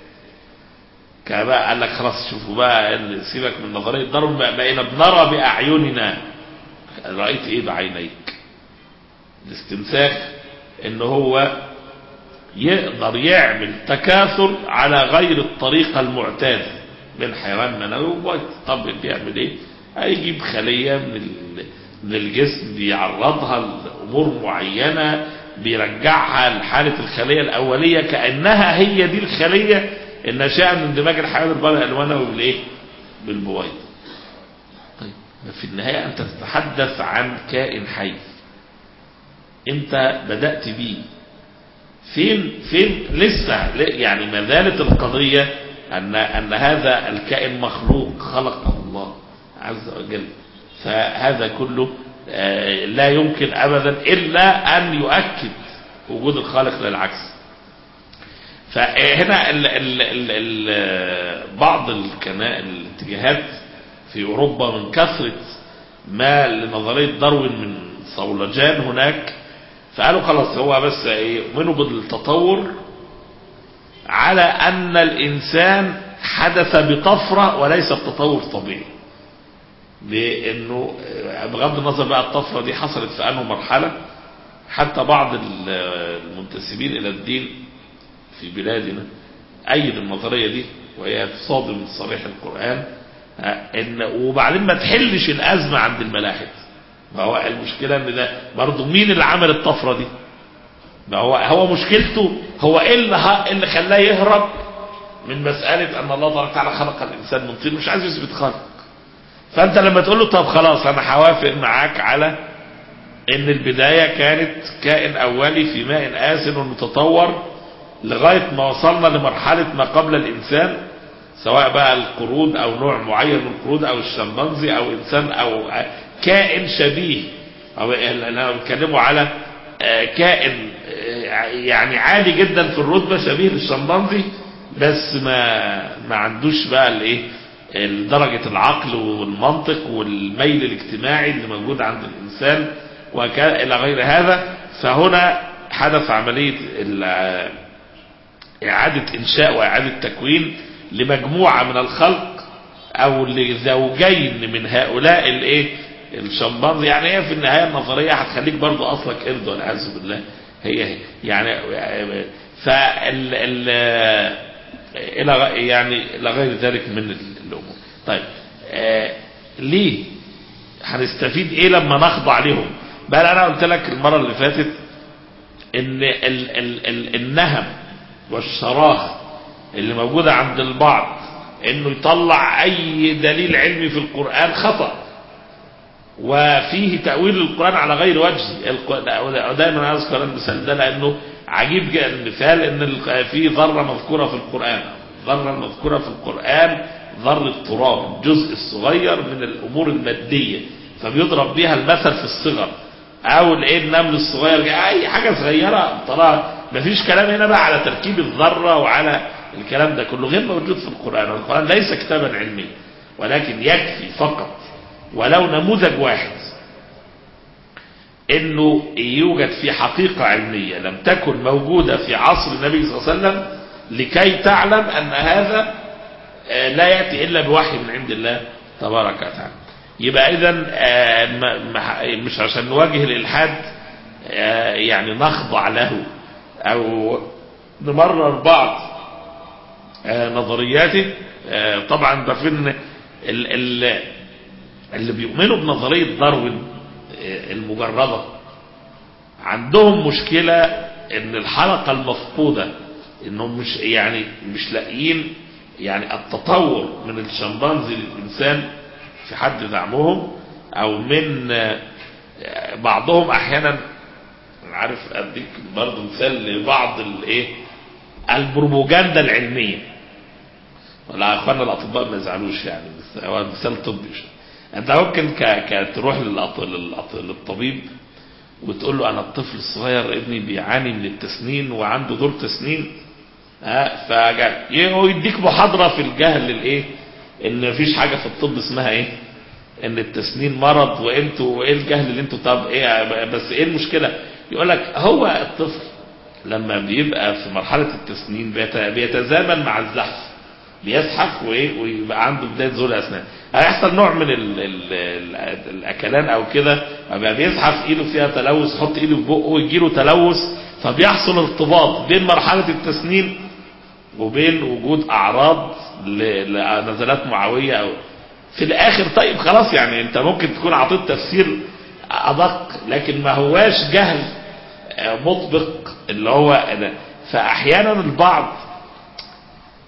كبقى قال لك خلاص شوفوا بقى سيبك من نظريه داروين بقينا بنرى باعيننا رايت ايه بعينيك الاستنساخ ان هو يقدر يعمل تكاثر على غير الطريقة المعتادة بين حيوان منوي وبيض طب بيعمل ايه هيجيب خلية من من الجسم بيعرضها لأمور معينة بيرجعها لحالة الخلية الأولية كأنها هي دي الخلية الناشئة من اندماج الحيوان البيضاء المنوي بالايه بالبويض طيب في النهاية أنت تتحدث عن كائن حي أنت بدأت بيه فين فين لسه يعني ما زالت القضية أن أن هذا الكائن مخلوق خلقه الله عز وجل فهذا كله آه، لا يمكن أبدا إلا أن يؤكد وجود الخالق للعكس فهنا ال ال ال ال بعض الكنا- الاتجاهات في أوروبا من كثرة ما لنظرية داروين من صولجان هناك فقالوا خلاص هو بس يؤمنوا بالتطور على أن الإنسان حدث بطفرة وليس بتطور طبيعي لأنه بغض النظر بقى الطفرة دي حصلت في أنه مرحلة حتى بعض المنتسبين إلى الدين في بلادنا أيد النظرية دي وهي تصادم صريح القرآن إن وبعدين ما تحلش الأزمة عند الملاحد ما هو المشكلة ان ده برضه مين اللي عمل الطفرة دي ما هو هو مشكلته هو ايه اللي, ه- اللي خلاه يهرب من مسألة ان الله تبارك وتعالى خلق الانسان من طين مش عايز يثبت خلق فانت لما تقول له طب خلاص انا هوافق معاك على ان البداية كانت كائن اولي في ماء آسن ومتطور لغاية ما وصلنا لمرحلة ما قبل الانسان سواء بقى القرود او نوع معين من القرود او الشمبانزي او انسان او كائن شبيه او انا بتكلموا على آه، كائن آه، يعني عالي جدا في الرتبة شبيه للشمبانزي بس ما ما عندوش بقى الايه درجة العقل والمنطق والميل الاجتماعي اللي موجود عند الانسان وكا الى غير هذا فهنا حدث عملية ال- إعادة إنشاء وإعادة تكوين لمجموعة من الخلق أو لزوجين من هؤلاء الإيه الشمبانزي يعني هي في النهاية النظرية هتخليك برضو أصلك قرد والعياذ بالله هي هي يعني فال ال إلى غ- يعني إلى غير ذلك من ال- الأمور طيب آه ليه هنستفيد إيه لما نخضع لهم بقى أنا قلت لك المرة اللي فاتت ان ال ال ال النهم والشراهة اللي موجودة عند البعض انه يطلع اي دليل علمي في القرآن خطأ وفيه تأويل القرآن على غير وجه الق- دايما اذكر المثال ده لانه عجيب جدا المثال ان ال- في ذرة مذكورة في القرآن ذرة مذكورة في القرآن ذرة تراب الجزء الصغير من الامور المادية فبيضرب بيها المثل في الصغر او الايه النمل الصغير اي حاجة صغيرة طلع مفيش كلام هنا بقى على تركيب الذرة وعلى الكلام ده كله غير موجود في القرآن القرآن ليس كتابا علميا ولكن يكفي فقط ولو نموذج واحد انه يوجد في حقيقة علمية لم تكن موجودة في عصر النبي صلى الله عليه وسلم لكي تعلم ان هذا آه، لا يأتي الا بوحي من عند الله تبارك وتعالى يبقى اذا مش عشان نواجه الالحاد آه، يعني نخضع له او نمرر بعض آه، نظرياته آه، طبعا ده في ان ال- ال- اللي بيؤمنوا بنظرية داروين آه، المجردة عندهم مشكلة ان الحلقة المفقودة انهم مش يعني مش لاقيين يعني التطور من الشمبانزي للانسان في حد زعمهم او من آه، بعضهم احيانا عارف اديك برضه مثال لبعض الايه البروباجندا العلميه ولا اخواننا الاطباء ما يزعلوش يعني بس هو مثال طبي شوية. انت ممكن ك... ك... تروح للأط... للأط... للطبيب وتقول له انا الطفل الصغير ابني بيعاني من التسنين وعنده دور تسنين ها فجاء هو يديك محاضره في الجهل الايه ان مفيش حاجه في الطب اسمها ايه ان التسنين مرض وانتوا وايه الجهل اللي انتوا طب ايه بس ايه المشكله يقول لك هو الطفل لما بيبقى في مرحله التسنين بيت- بيتزامن مع الزحف بيزحف وايه ويبقى عنده بدايه زول اسنان هيحصل نوع من ال ال ال الاكلان او كده بقى بيزحف ايده فيها تلوث يحط ايده في بقه ويجيله تلوث فبيحصل ارتباط بين مرحله التسنين وبين وجود اعراض ل- لنزلات معويه او في الاخر طيب خلاص يعني انت ممكن تكون عطيت تفسير ادق لكن ما هواش جهل آه، مطبق اللي هو ده. فاحيانا البعض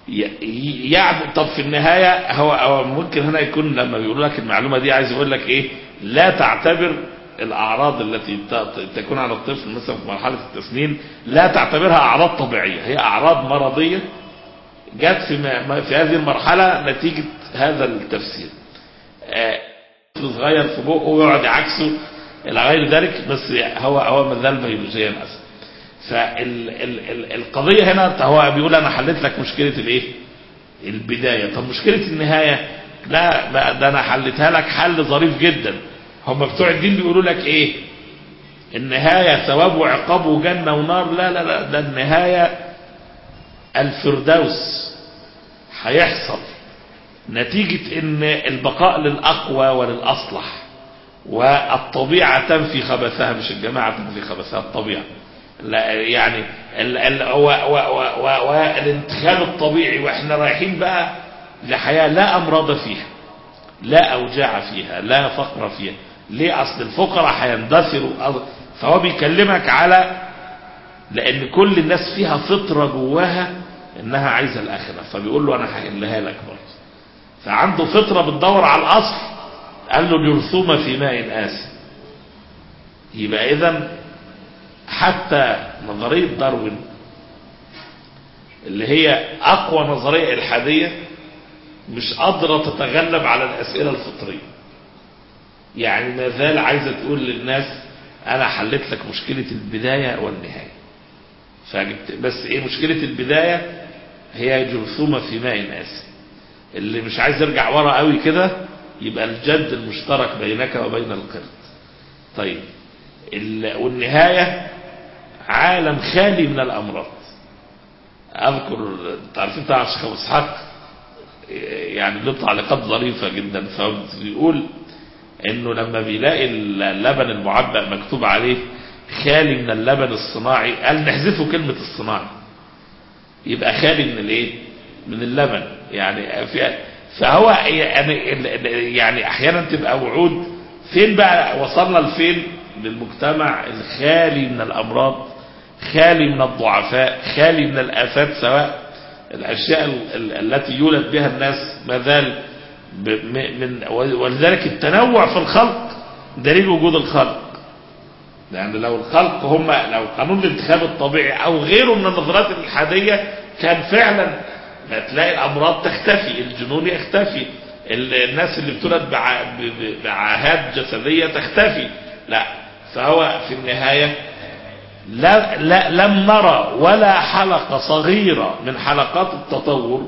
ي- يعني طب في النهاية هو, هو ممكن هنا يكون لما بيقول لك المعلومة دي عايز يقول لك ايه لا تعتبر الأعراض التي ت- تكون على الطفل مثلا في مرحلة التسنين لا تعتبرها أعراض طبيعية هي أعراض مرضية جت في, م- في هذه المرحلة نتيجة هذا التفسير آه، طفل صغير في بقه ويقعد يعكسه إلى غير ذلك بس هو هو ما زال بيولوجيا أسف فالقضية هنا هو بيقول أنا حليت لك مشكلة الإيه؟ البداية طب مشكلة النهاية لا بقى ده أنا حلتها لك حل ظريف جدا هم بتوع الدين بيقولوا لك إيه النهاية ثواب وعقاب وجنة ونار لا لا لا ده النهاية الفردوس هيحصل نتيجة ان البقاء للأقوى وللأصلح والطبيعة تنفي خبثها مش الجماعة تنفي خبثها الطبيعة لا يعني ال ال و و و و والانتخاب الطبيعي واحنا رايحين بقى لحياة لا أمراض فيها لا أوجاع فيها لا فقر فيها ليه أصل الفقراء هيندثروا أص- فهو بيكلمك على لأن كل الناس فيها فطرة جواها إنها عايزة الآخرة فبيقول له أنا هحلها لك برضه فعنده فطرة بتدور على الأصل قال له جرثومة في ماء آسن يبقى إذا حتى نظرية داروين اللي هي أقوى نظرية إلحادية مش قادرة تتغلب على الأسئلة الفطرية يعني ما زال عايزة تقول للناس أنا حلت لك مشكلة البداية والنهاية فجبت بس إيه مشكلة البداية هي جرثومة في ماء آسن اللي مش عايز يرجع ورا قوي كده يبقى الجد المشترك بينك وبين القرد طيب ال- والنهاية عالم خالي من الأمراض أذكر تعرفين طبعا الشيخ أبو إسحاق يعني له تعليقات ظريفة جدا فبيقول إنه لما بيلاقي اللبن المعبأ مكتوب عليه خالي من اللبن الصناعي قال نحذفه كلمة الصناعي يبقى خالي من الايه من اللبن يعني في فهو يعني يعني احيانا تبقى وعود فين بقى وصلنا لفين للمجتمع الخالي من الامراض خالي من الضعفاء خالي من الافات سواء الاشياء ال- ال- التي يولد بها الناس ما زال ب- م- من ولذلك التنوع في الخلق دليل وجود الخلق لأن لو الخلق هم لو قانون الانتخاب الطبيعي أو غيره من النظريات الإلحادية كان فعلا ما تلاقي الأمراض تختفي الجنون يختفي ال- الناس اللي بتولد بع- ب- ب- بعاهات جسدية تختفي لا فهو في النهاية لا لا لم نرى ولا حلقة صغيرة من حلقات التطور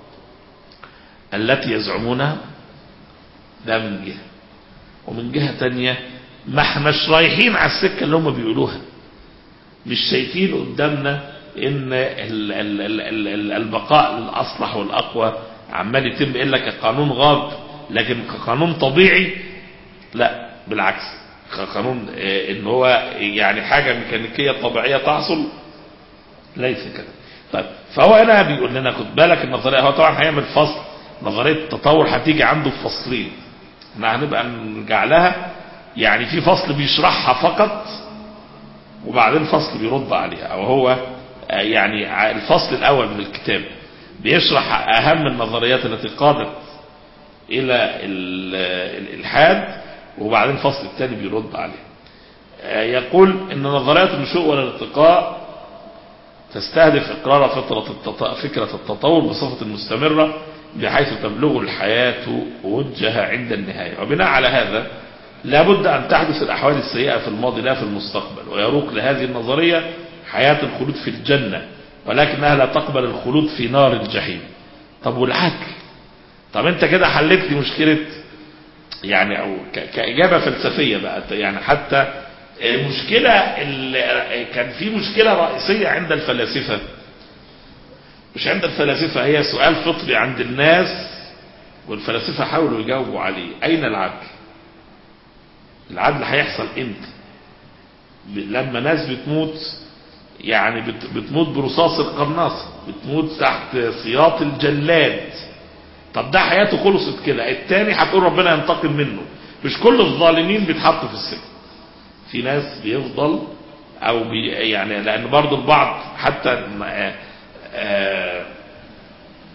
التي يزعمونها ده من جهة ومن جهة تانية ما احناش رايحين على السكة اللي هم بيقولوها مش شايفين قدامنا ان ال- ال- ال- ال- ال- البقاء للاصلح والاقوى عمال يتم الا كقانون غاب لكن كقانون طبيعي لا بالعكس كقانون اه، ان هو يعني حاجة ميكانيكية طبيعية تحصل ليس كده طيب فهو هنا بيقول لنا خد بالك النظرية هو طبعا هيعمل فصل نظرية التطور هتيجي عنده في فصلين احنا هنبقى نرجع لها يعني في فصل بيشرحها فقط وبعدين فصل بيرد عليها او هو آه، يعني ع- الفصل الاول من الكتاب بيشرح اهم النظريات التي قادت الى ال- الالحاد وبعدين الفصل الثاني بيرد عليها آه، يقول ان نظريات النشوء والارتقاء تستهدف اقرار فطرة التط... فكرة التطور بصفة مستمرة بحيث تبلغ الحياة وجهها عند النهاية وبناء على هذا لابد أن تحدث الأحوال السيئة في الماضي لا في المستقبل ويروق لهذه النظرية حياة الخلود في الجنة ولكنها لا تقبل الخلود في نار الجحيم طب والعدل طب انت كده حلت لي مشكلة يعني او ك- كإجابة فلسفية بقى يعني حتى المشكلة اللي كان في مشكلة رئيسية عند الفلاسفة مش عند الفلاسفة هي سؤال فطري عند الناس والفلاسفة حاولوا يجاوبوا عليه أين العدل العدل هيحصل امتى ب- لما ناس بتموت يعني بت- بتموت برصاص القناصة بتموت تحت سياط الجلاد طب ده حياته خلصت كده التاني هتقول ربنا ينتقم منه مش كل الظالمين بيتحطوا في السجن في ناس بيفضل او بي يعني لان برضو البعض حتى آه، آه،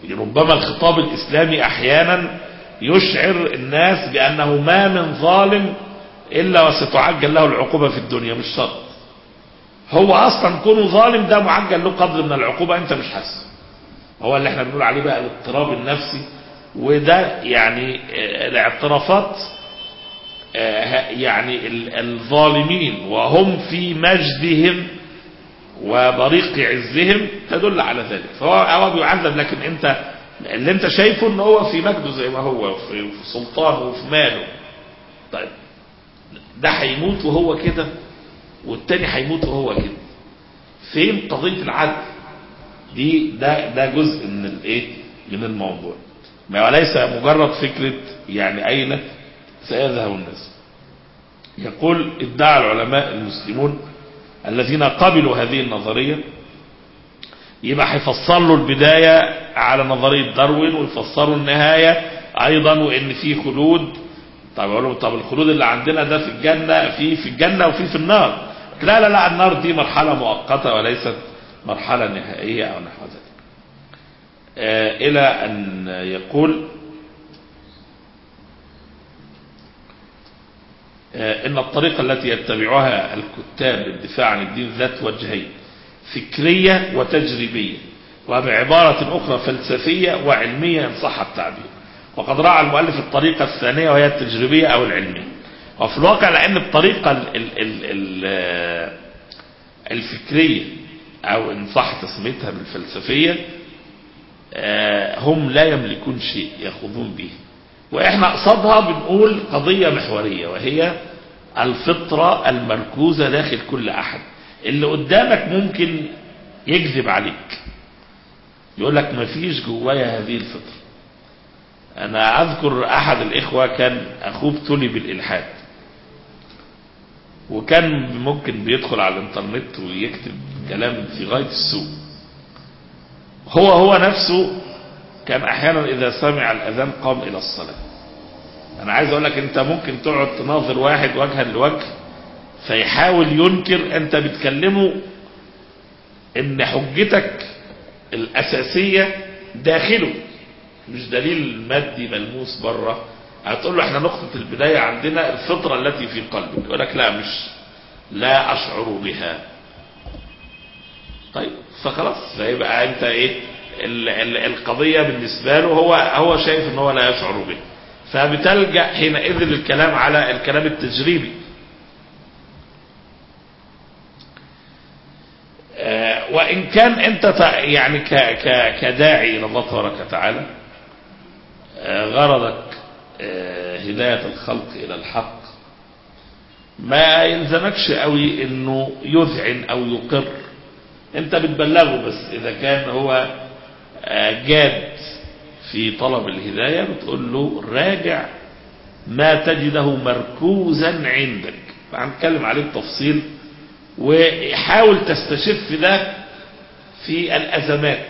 ربما الخطاب الإسلامي أحيانا يشعر الناس بأنه ما من ظالم إلا وستعجل له العقوبة في الدنيا مش شرط هو أصلا كونه ظالم ده معجل له قدر من العقوبة أنت مش حاسس هو اللي احنا بنقول عليه بقى الاضطراب النفسي وده يعني آه، الاعترافات آه، يعني ال- الظالمين وهم في مجدهم وبريق عزهم تدل على ذلك فهو هو بيعذب لكن انت اللي انت شايفه ان هو في مجده زي ما هو في في سلطانه وفي ماله طيب ده هيموت وهو كده والتاني هيموت وهو كده فين قضية العدل دي ده ده جزء من الايه من الموضوع ما وليس مجرد فكرة يعني اين سيذهب الناس يقول ادعى العلماء المسلمون الذين قبلوا هذه النظرية يبقى هيفسر له البداية على نظرية داروين ويفسروا النهاية ايضا وان في خلود طب اقول لهم طب الخلود اللي عندنا ده في الجنة في في الجنة وفي في النار لا لا لا النار دي مرحلة مؤقتة وليست مرحلة نهائية او نحو ذلك آه الى ان يقول آه ان الطريقة التي يتبعها الكتاب للدفاع عن الدين ذات وجهين فكرية وتجريبية وبعبارة أخرى فلسفية وعلمية إن صح التعبير وقد راعى المؤلف الطريقة الثانية وهي التجريبية أو العلمية وفي الواقع لأن الطريقة ال ال ال ال الفكرية أو إن صح تسميتها بالفلسفية آه، هم لا يملكون شيء يخوضون به وإحنا قصدها بنقول قضية محورية وهي الفطرة المركوزة داخل كل أحد اللي قدامك ممكن يكذب عليك يقول لك ما فيش جوايا هذه الفطرة انا اذكر احد الاخوة كان اخوه ابتلي بالالحاد وكان ممكن بيدخل على الانترنت ويكتب كلام في غاية السوء هو هو نفسه كان احيانا اذا سمع الاذان قام الى الصلاة انا عايز اقول لك انت ممكن تقعد تناظر واحد وجها لوجه فيحاول ينكر انت بتكلمه ان حجتك الاساسية داخله مش دليل مادي ملموس بره هتقول له احنا نقطة البداية عندنا الفطرة التي في قلبك يقول لك لا مش لا اشعر بها طيب فخلاص فيبقى انت ايه ال ال القضية بالنسبة له هو هو شايف ان هو لا يشعر بها فبتلجأ حينئذ للكلام على الكلام التجريبي آه، وإن كان أنت تع- يعني ك- ك- كداعي إلى الله تبارك وتعالى آه، غرضك آه، هداية الخلق إلى الحق ما يلزمكش قوي انه يذعن او يقر انت بتبلغه بس اذا كان هو آه، جاد في طلب الهداية بتقول له راجع ما تجده مركوزا عندك هنتكلم عليه بتفصيل وحاول تستشف ده في الأزمات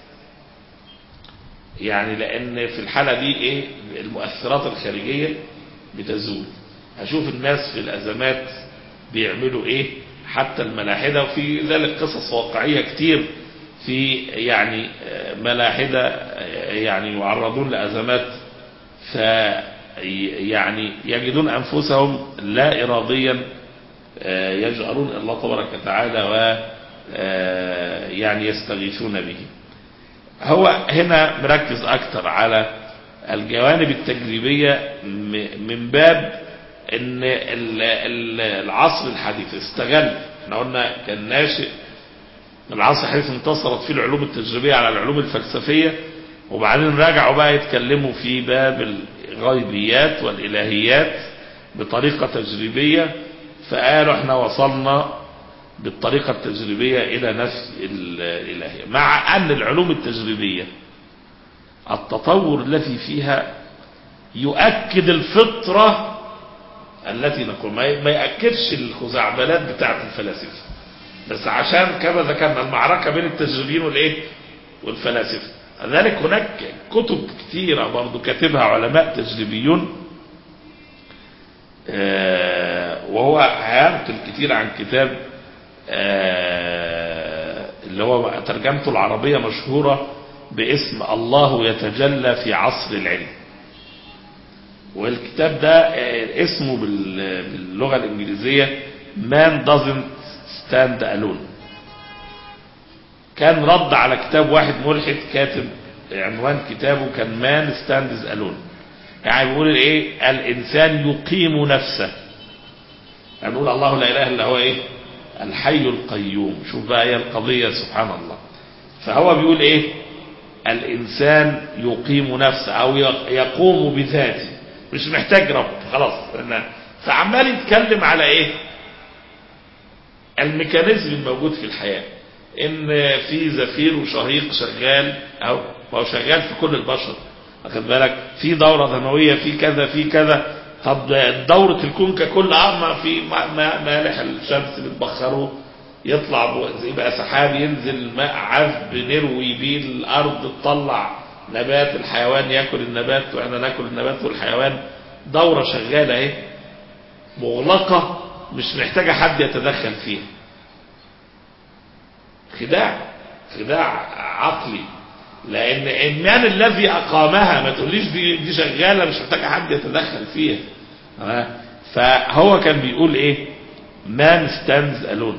يعني لأن في الحالة دي إيه المؤثرات الخارجية بتزول هشوف الناس في الأزمات بيعملوا إيه حتى الملاحدة وفي ذلك قصص واقعية كتير في يعني آه، ملاحدة آه، يعني يعرضون لأزمات ف يعني يجدون أنفسهم لا إراديا آه، يجأرون إلى الله تبارك وتعالى و آه، يعني يستغيثون به هو هنا مركز أكتر على الجوانب التجريبية م- من باب ان ال- ال- العصر الحديث استغل احنا قلنا كان ناشئ العصر الحديث انتصرت فيه العلوم التجريبية على العلوم الفلسفية وبعدين رجعوا بقى يتكلموا في باب الغيبيات والإلهيات بطريقة تجريبية فقالوا احنا وصلنا بالطريقة التجريبية إلى نفس الإلهية مع أن العلوم التجريبية التطور الذي فيها يؤكد الفطرة التي نقول ما ما يأكدش الخزعبلات بتاعت الفلاسفة بس عشان كما ذكرنا المعركة بين التجريبيين والايه والفلاسفة لذلك هناك كتب كثيرة برضو كاتبها علماء تجريبيون آه، وهو هينقل كتير عن كتاب آه، اللي هو ترجمته العربية مشهورة باسم الله يتجلى في عصر العلم والكتاب ده آه، اسمه بال- باللغة الإنجليزية Man doesn't stand alone كان رد على كتاب واحد ملحد كاتب عنوان كتابه كان مان ستاندز الون يعني بيقول ايه الانسان يقيم نفسه يعني بيقول الله لا اله الا هو ايه الحي القيوم شوف بقى هي القضيه سبحان الله فهو بيقول ايه الانسان يقيم نفسه او يقوم بذاته مش محتاج رب خلاص لأن- فعمال يتكلم على ايه الميكانيزم الموجود في الحياة ان في زفير وشهيق شغال او ما هو شغال في كل البشر واخد بالك في دورة دموية في كذا في كذا طب دورة الكون ككل اه ما في ما- ما- مالح الشمس بتبخره يطلع بو- يبقى سحاب ينزل ماء عذب نروي بيه الارض تطلع نبات الحيوان ياكل النبات واحنا ناكل النبات والحيوان دورة شغالة اهي مغلقة مش محتاجة حد يتدخل فيها خداع خداع عقلي لان من الذي اقامها ما تقوليش دي, دي شغاله مش محتاجه حد يتدخل فيها ها؟ فهو كان بيقول ايه man stands alone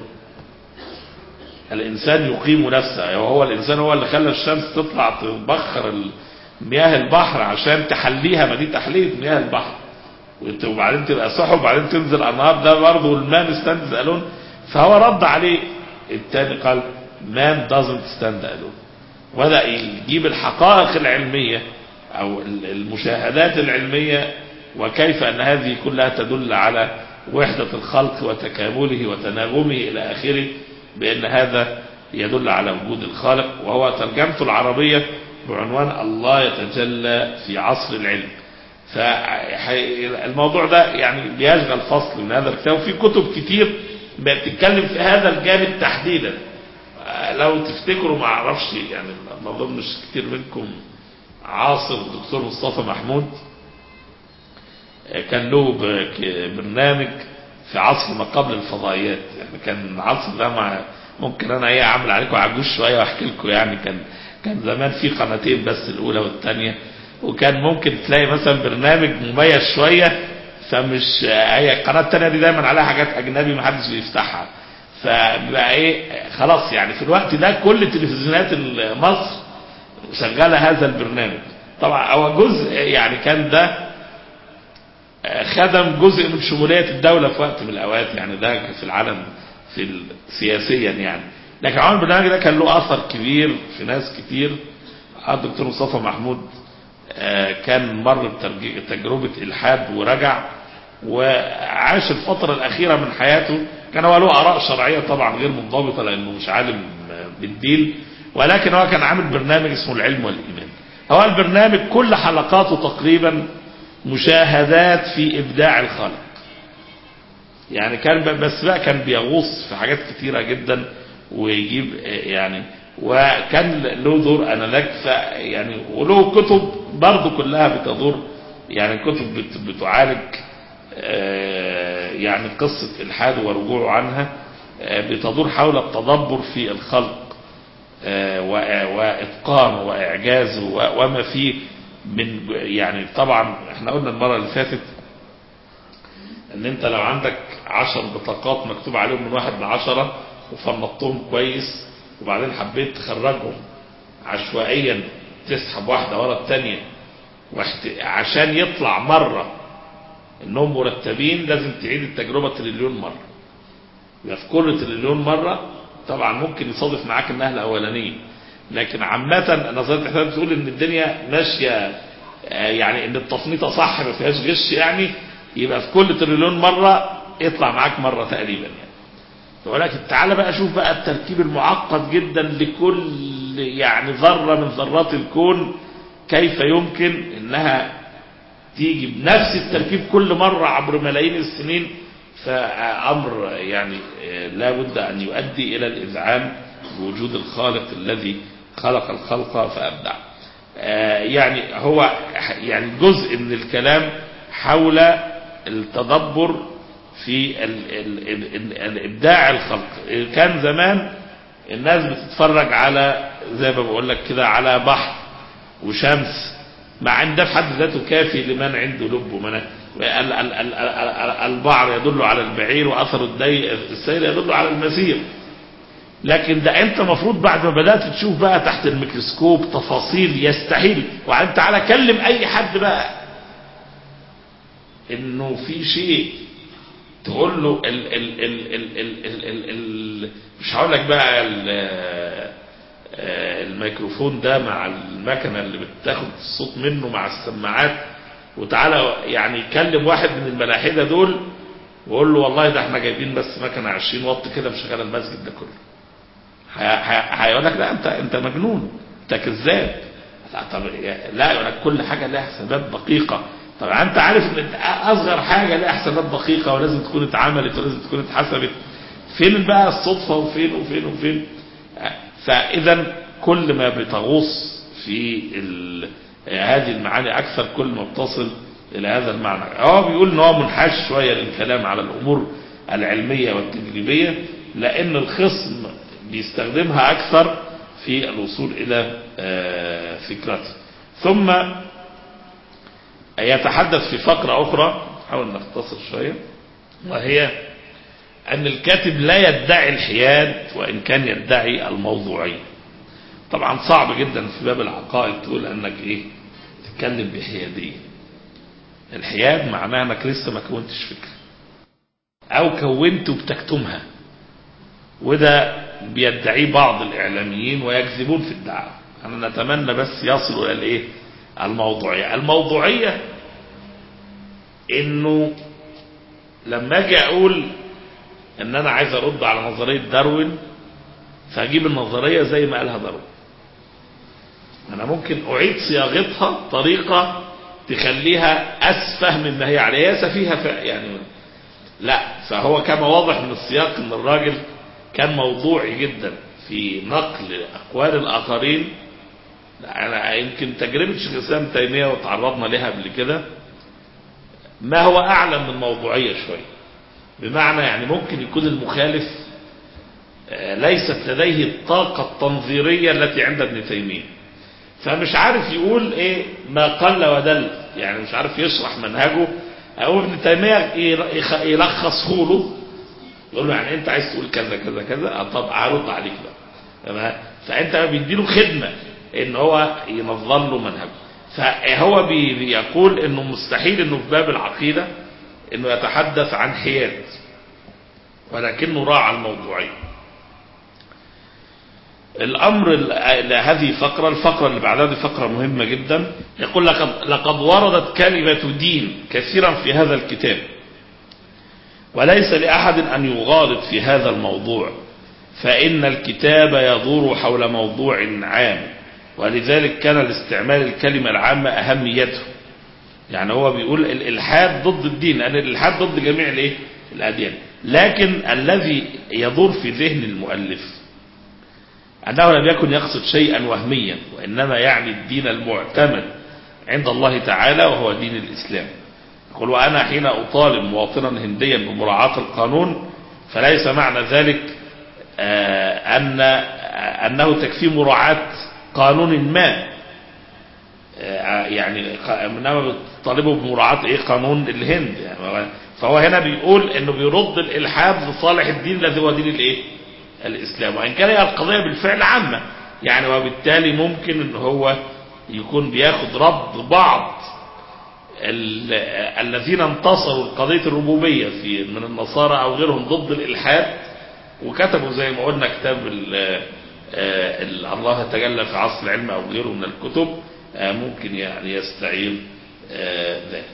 الانسان يقيم نفسه وهو الانسان هو اللي خلى الشمس تطلع تبخر ال- مياه البحر عشان تحليها ما دي تحليه مياه البحر وانت- وبعدين تبقى سحب وبعدين تنزل انهار ده برضه المان ستاندز الون فهو رد عليه التاني قال man doesn't stand alone وبدأ يجيب الحقائق العلمية او ال- المشاهدات العلمية وكيف ان هذه كلها تدل على وحدة الخلق وتكامله وتناغمه الى اخره بان هذا يدل على وجود الخالق وهو ترجمته العربية بعنوان الله يتجلى في عصر العلم فالموضوع ده يعني بيشغل فصل من هذا الكتاب وفي كتب كتير بتتكلم في هذا الجانب تحديدا آه، لو تفتكروا ما اعرفش يعني ما اظنش كتير منكم عاصر الدكتور مصطفى محمود آه، كان له ب- ك- برنامج في عصر ما قبل الفضائيات يعني كان العصر ده مع ممكن انا ايه اعمل عليكم عجوز شويه واحكي لكم يعني كان كان زمان في قناتين بس الاولى والثانيه وكان ممكن تلاقي مثلا برنامج مميز شويه فمش هي القناه الثانيه دي دايما عليها حاجات اجنبي ما حدش بيفتحها فبقى ايه خلاص يعني في الوقت ده كل تلفزيونات مصر شغاله هذا البرنامج طبعا هو جزء يعني كان ده خدم جزء من شمولية الدولة في وقت من الأوقات يعني ده في العالم في ال- سياسيا يعني لكن عمل البرنامج ده كان له أثر كبير في ناس كتير الدكتور مصطفى محمود آه، كان مر بترج- تجربة إلحاد ورجع وعاش الفترة الأخيرة من حياته كان هو له آراء شرعية طبعا غير منضبطة لأنه مش عالم آه، بالدين ولكن هو كان عامل برنامج اسمه العلم والإيمان هو البرنامج كل حلقاته تقريبا مشاهدات في إبداع الخالق يعني كان ب- بس بقى كان بيغوص في حاجات كتيرة جدا ويجيب آه، يعني وكان له دور اناليك يعني وله كتب برضه كلها بتدور يعني كتب بت- بتعالج آه، يعني قصة الحاد ورجوعه عنها آه، بتدور حول التدبر في الخلق آه، و- واتقانه واعجازه و- وما فيه من يعني طبعا احنا قلنا المرة اللي فاتت ان انت لو عندك عشر بطاقات مكتوب عليهم من واحد لعشرة وفنطتهم كويس وبعدين حبيت تخرجهم عشوائيا تسحب واحدة ورا التانية واحت... عشان يطلع مرة انهم مرتبين لازم تعيد التجربة تريليون مرة يبقى في كل تريليون مرة طبعا ممكن يصادف معاك انها الاولانية لكن عامة نظرية الاحتمال بتقول ان الدنيا ماشية آه، يعني ان التصنيطة صح ما فيهاش غش يعني يبقى في كل تريليون مرة يطلع معاك مرة تقريبا يعني ولكن تعالى بقى شوف بقى التركيب المعقد جدا لكل يعني ذرة من ذرات الكون كيف يمكن انها تيجي بنفس التركيب كل مرة عبر ملايين السنين فأمر يعني آه، لا بد أن يؤدي إلى الإذعان بوجود الخالق الذي خلق الخلق فأبدع آه، يعني هو يعني جزء من الكلام حول التدبر في ال ال ال ال الابداع الخلق كان زمان الناس بتتفرج على زي ما بقول لك كده على بحر وشمس مع ان ده في حد ذاته كافي لمن عنده لب ومن ال- ال- ال- ال- ال- البعر يدل على البعير واثر الدي السير يدل على المسير لكن ده انت المفروض بعد ما بدات تشوف بقى تحت الميكروسكوب تفاصيل يستحيل وبعدين تعالى كلم اي حد بقى انه في شيء تقول له ال ال ال ال ال ال ال ال مش هقول لك بقى ال آه، الميكروفون ده مع المكنه اللي بتاخد الصوت منه مع السماعات وتعالى يعني كلم واحد من الملاحده دول وقول له والله ده احنا جايبين بس مكنه 20 واط كده مشغله المسجد ده كله هي- هي- هيقول لك لا انت انت مجنون انت كذاب لا طب لا يقول لك كل حاجه لها حسابات دقيقه طب انت عارف ان اصغر حاجه لها حسابات دقيقه ولازم تكون اتعملت ولازم تكون اتحسبت فين بقى الصدفه وفين وفين وفين فاذا كل ما بتغوص في ال- هذه المعاني اكثر كل ما بتصل الى هذا المعنى هو بيقول ان هو منحاش شويه للكلام على الامور العلميه والتجريبيه لان الخصم بيستخدمها اكثر في الوصول الى آه، فكرته ثم يتحدث في فقره اخرى نحاول نختصر شويه وهي أن الكاتب لا يدعي الحياد وإن كان يدعي الموضوعية طبعا صعب جدا في باب العقائد تقول أنك إيه تتكلم بحيادية الحياد معناه أنك لسه ما كونتش فكرة أو كونت وبتكتمها وده بيدعيه بعض الإعلاميين ويكذبون في الدعوة أنا نتمنى بس يصلوا إلى الإيه الموضوعية الموضوعية إنه لما أجي أقول ان انا عايز ارد على نظريه داروين فاجيب النظريه زي ما قالها داروين انا ممكن اعيد صياغتها طريقه تخليها اسفه مما هي عليه هي سفيهه ف- يعني لا فهو كما واضح من السياق ان الراجل كان موضوعي جدا في نقل اقوال الاخرين لا، انا يمكن تجربه شيخ الاسلام ابن تيميه وتعرضنا لها قبل كده ما هو اعلى من الموضوعيه شويه بمعنى يعني ممكن يكون المخالف آه، ليست لديه الطاقة التنظيرية التي عند ابن تيمية فمش عارف يقول ايه ما قل ودل يعني مش عارف يشرح منهجه او ابن تيمية يخ- يلخصه له يقول له يعني انت عايز تقول كذا كذا كذا آه، طب هرد عليك بقى تمام؟ فانت بيديله خدمة ان هو ينظم له منهجه فهو بي- بيقول انه مستحيل انه في باب العقيدة انه يتحدث عن حياد ولكنه راعى الموضوعية الامر ال- هذه فقرة الفقرة اللي بعدها دي فقرة مهمة جدا يقول لقد, لقد وردت كلمة دين كثيرا في هذا الكتاب وليس لأحد أن يغالط في هذا الموضوع فإن الكتاب يدور حول موضوع عام ولذلك كان الاستعمال الكلمة العامة أهميته يعني هو بيقول الإلحاد ضد الدين لأن الإلحاد ضد جميع الإيه؟ الأديان لكن الذي يدور في ذهن المؤلف أنه لم يكن يقصد شيئا وهميا وإنما يعني الدين المعتمد عند الله تعالى وهو دين الإسلام يقول وأنا حين أطالب مواطنا هنديا بمراعاة القانون فليس معنى ذلك آه، أن آه، أنه تكفي مراعاة قانون ما آه، يعني ق- انما بتطالبه بمراعاة ايه قانون الهند يعني فهو هنا بيقول انه بيرد الالحاد لصالح الدين الذي هو دين الايه الاسلام وان كان هي القضيه بالفعل عامه يعني وبالتالي ممكن ان هو يكون بياخد رد بعض ال- الذين انتصروا لقضيه الربوبيه في من النصارى او غيرهم ضد الالحاد وكتبوا زي ما قلنا كتاب ال- آه، ال- الله تجلى في عصر العلم او غيره من الكتب آه، ممكن يعني يستعير آه، ذلك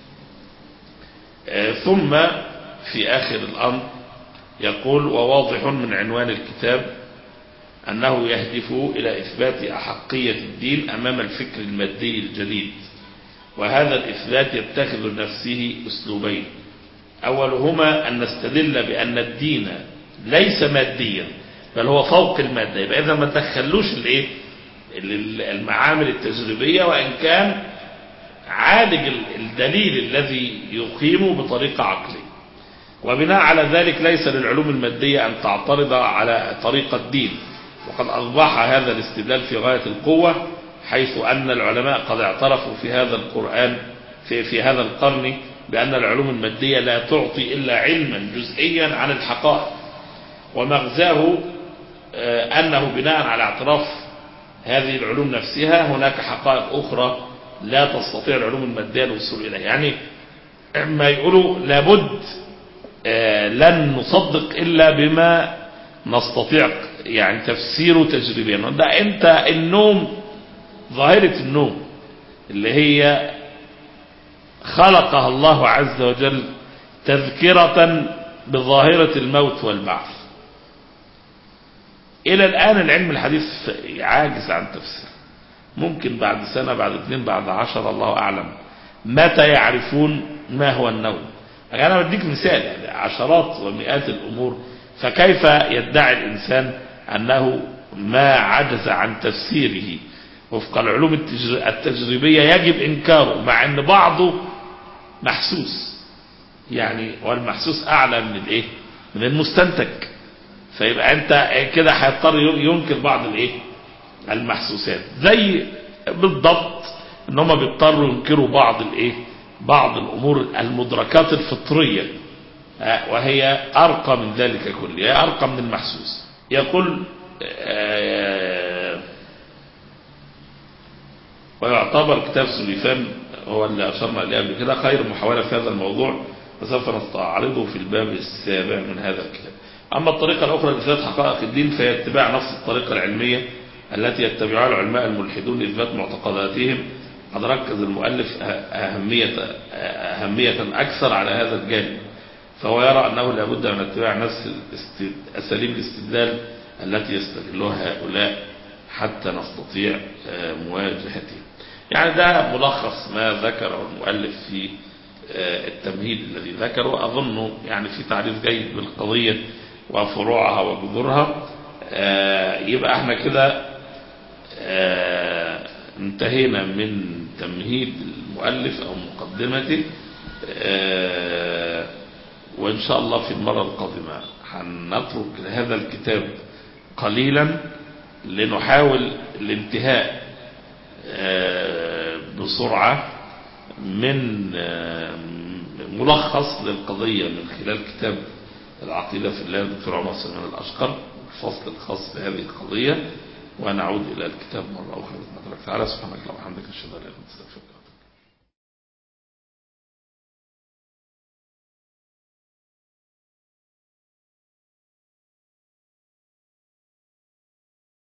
آه، ثم في آخر الأمر يقول وواضح من عنوان الكتاب أنه يهدف إلى إثبات أحقية الدين أمام الفكر المادي الجديد وهذا الإثبات يتخذ لنفسه أسلوبين أولهما أن نستدل بأن الدين ليس ماديا بل هو فوق المادة يبقى إذا ما تدخلوش الإيه ال- المعامل التجريبية وإن كان عالج ال- الدليل الذي يقيمه بطريقة عقلية وبناء على ذلك ليس للعلوم المادية أن تعترض على طريقة الدين وقد أصبح هذا الاستدلال في غاية القوة حيث أن العلماء قد اعترفوا في هذا القرآن في, في هذا القرن بأن العلوم المادية لا تعطي إلا علما جزئيا عن الحقائق ومغزاه آه، أنه بناء على اعتراف هذه العلوم نفسها هناك حقائق أخرى لا تستطيع العلوم المادية الوصول إليها يعني ما يقولوا لابد آه، لن نصدق إلا بما نستطيع يعني تفسيره تجريبيا ده أنت النوم ظاهرة النوم اللي هي خلقها الله عز وجل تذكرة بظاهرة الموت والبعث إلى الآن العلم الحديث عاجز عن تفسير ممكن بعد سنة بعد اثنين بعد عشر الله أعلم متى يعرفون ما هو النوم يعني أنا بديك مثال يعني عشرات ومئات الأمور فكيف يدعي الإنسان أنه ما عجز عن تفسيره وفق العلوم التجر- التجريبية يجب إنكاره مع أن بعضه محسوس يعني والمحسوس أعلى من الإيه من المستنتج فيبقى أنت كده هيضطر ينكر بعض الإيه المحسوسات زي بالضبط ان هم بيضطروا ينكروا بعض الايه بعض الامور المدركات الفطريه آه، وهي ارقى من ذلك كله هي ارقى من المحسوس يقول آه، ويعتبر كتاب سليفان هو اللي اشرنا اليه قبل كده خير محاوله في هذا الموضوع وسوف نستعرضه في الباب السابع من هذا الكتاب اما الطريقه الاخرى لاثبات حقائق الدين فهي اتباع نفس الطريقه العلميه التي يتبعها العلماء الملحدون لإثبات معتقداتهم قد ركز المؤلف أه- أهمية أهمية أكثر على هذا الجانب فهو يرى أنه لابد من اتباع نفس الاست- أساليب الاستدلال التي يستغلها هؤلاء حتى نستطيع آه، مواجهتهم يعني ده ملخص ما ذكره المؤلف في آه، التمهيد الذي ذكره أظنه يعني في تعريف جيد بالقضية وفروعها وجذورها آه، يبقى احنا كده آه، انتهينا من تمهيد المؤلف او مقدمته آه، وان شاء الله في المرة القادمة هنترك هذا الكتاب قليلا لنحاول الانتهاء آه، بسرعة من آه، ملخص للقضية من خلال كتاب العقيدة في الله الدكتور عمر سليمان الأشقر الفصل الخاص بهذه القضية ونعود إلى الكتاب مرة أخرى بإذن الله تعالى سبحانك اللهم وبحمدك أشهد أن لا إله إلا أنت أستغفرك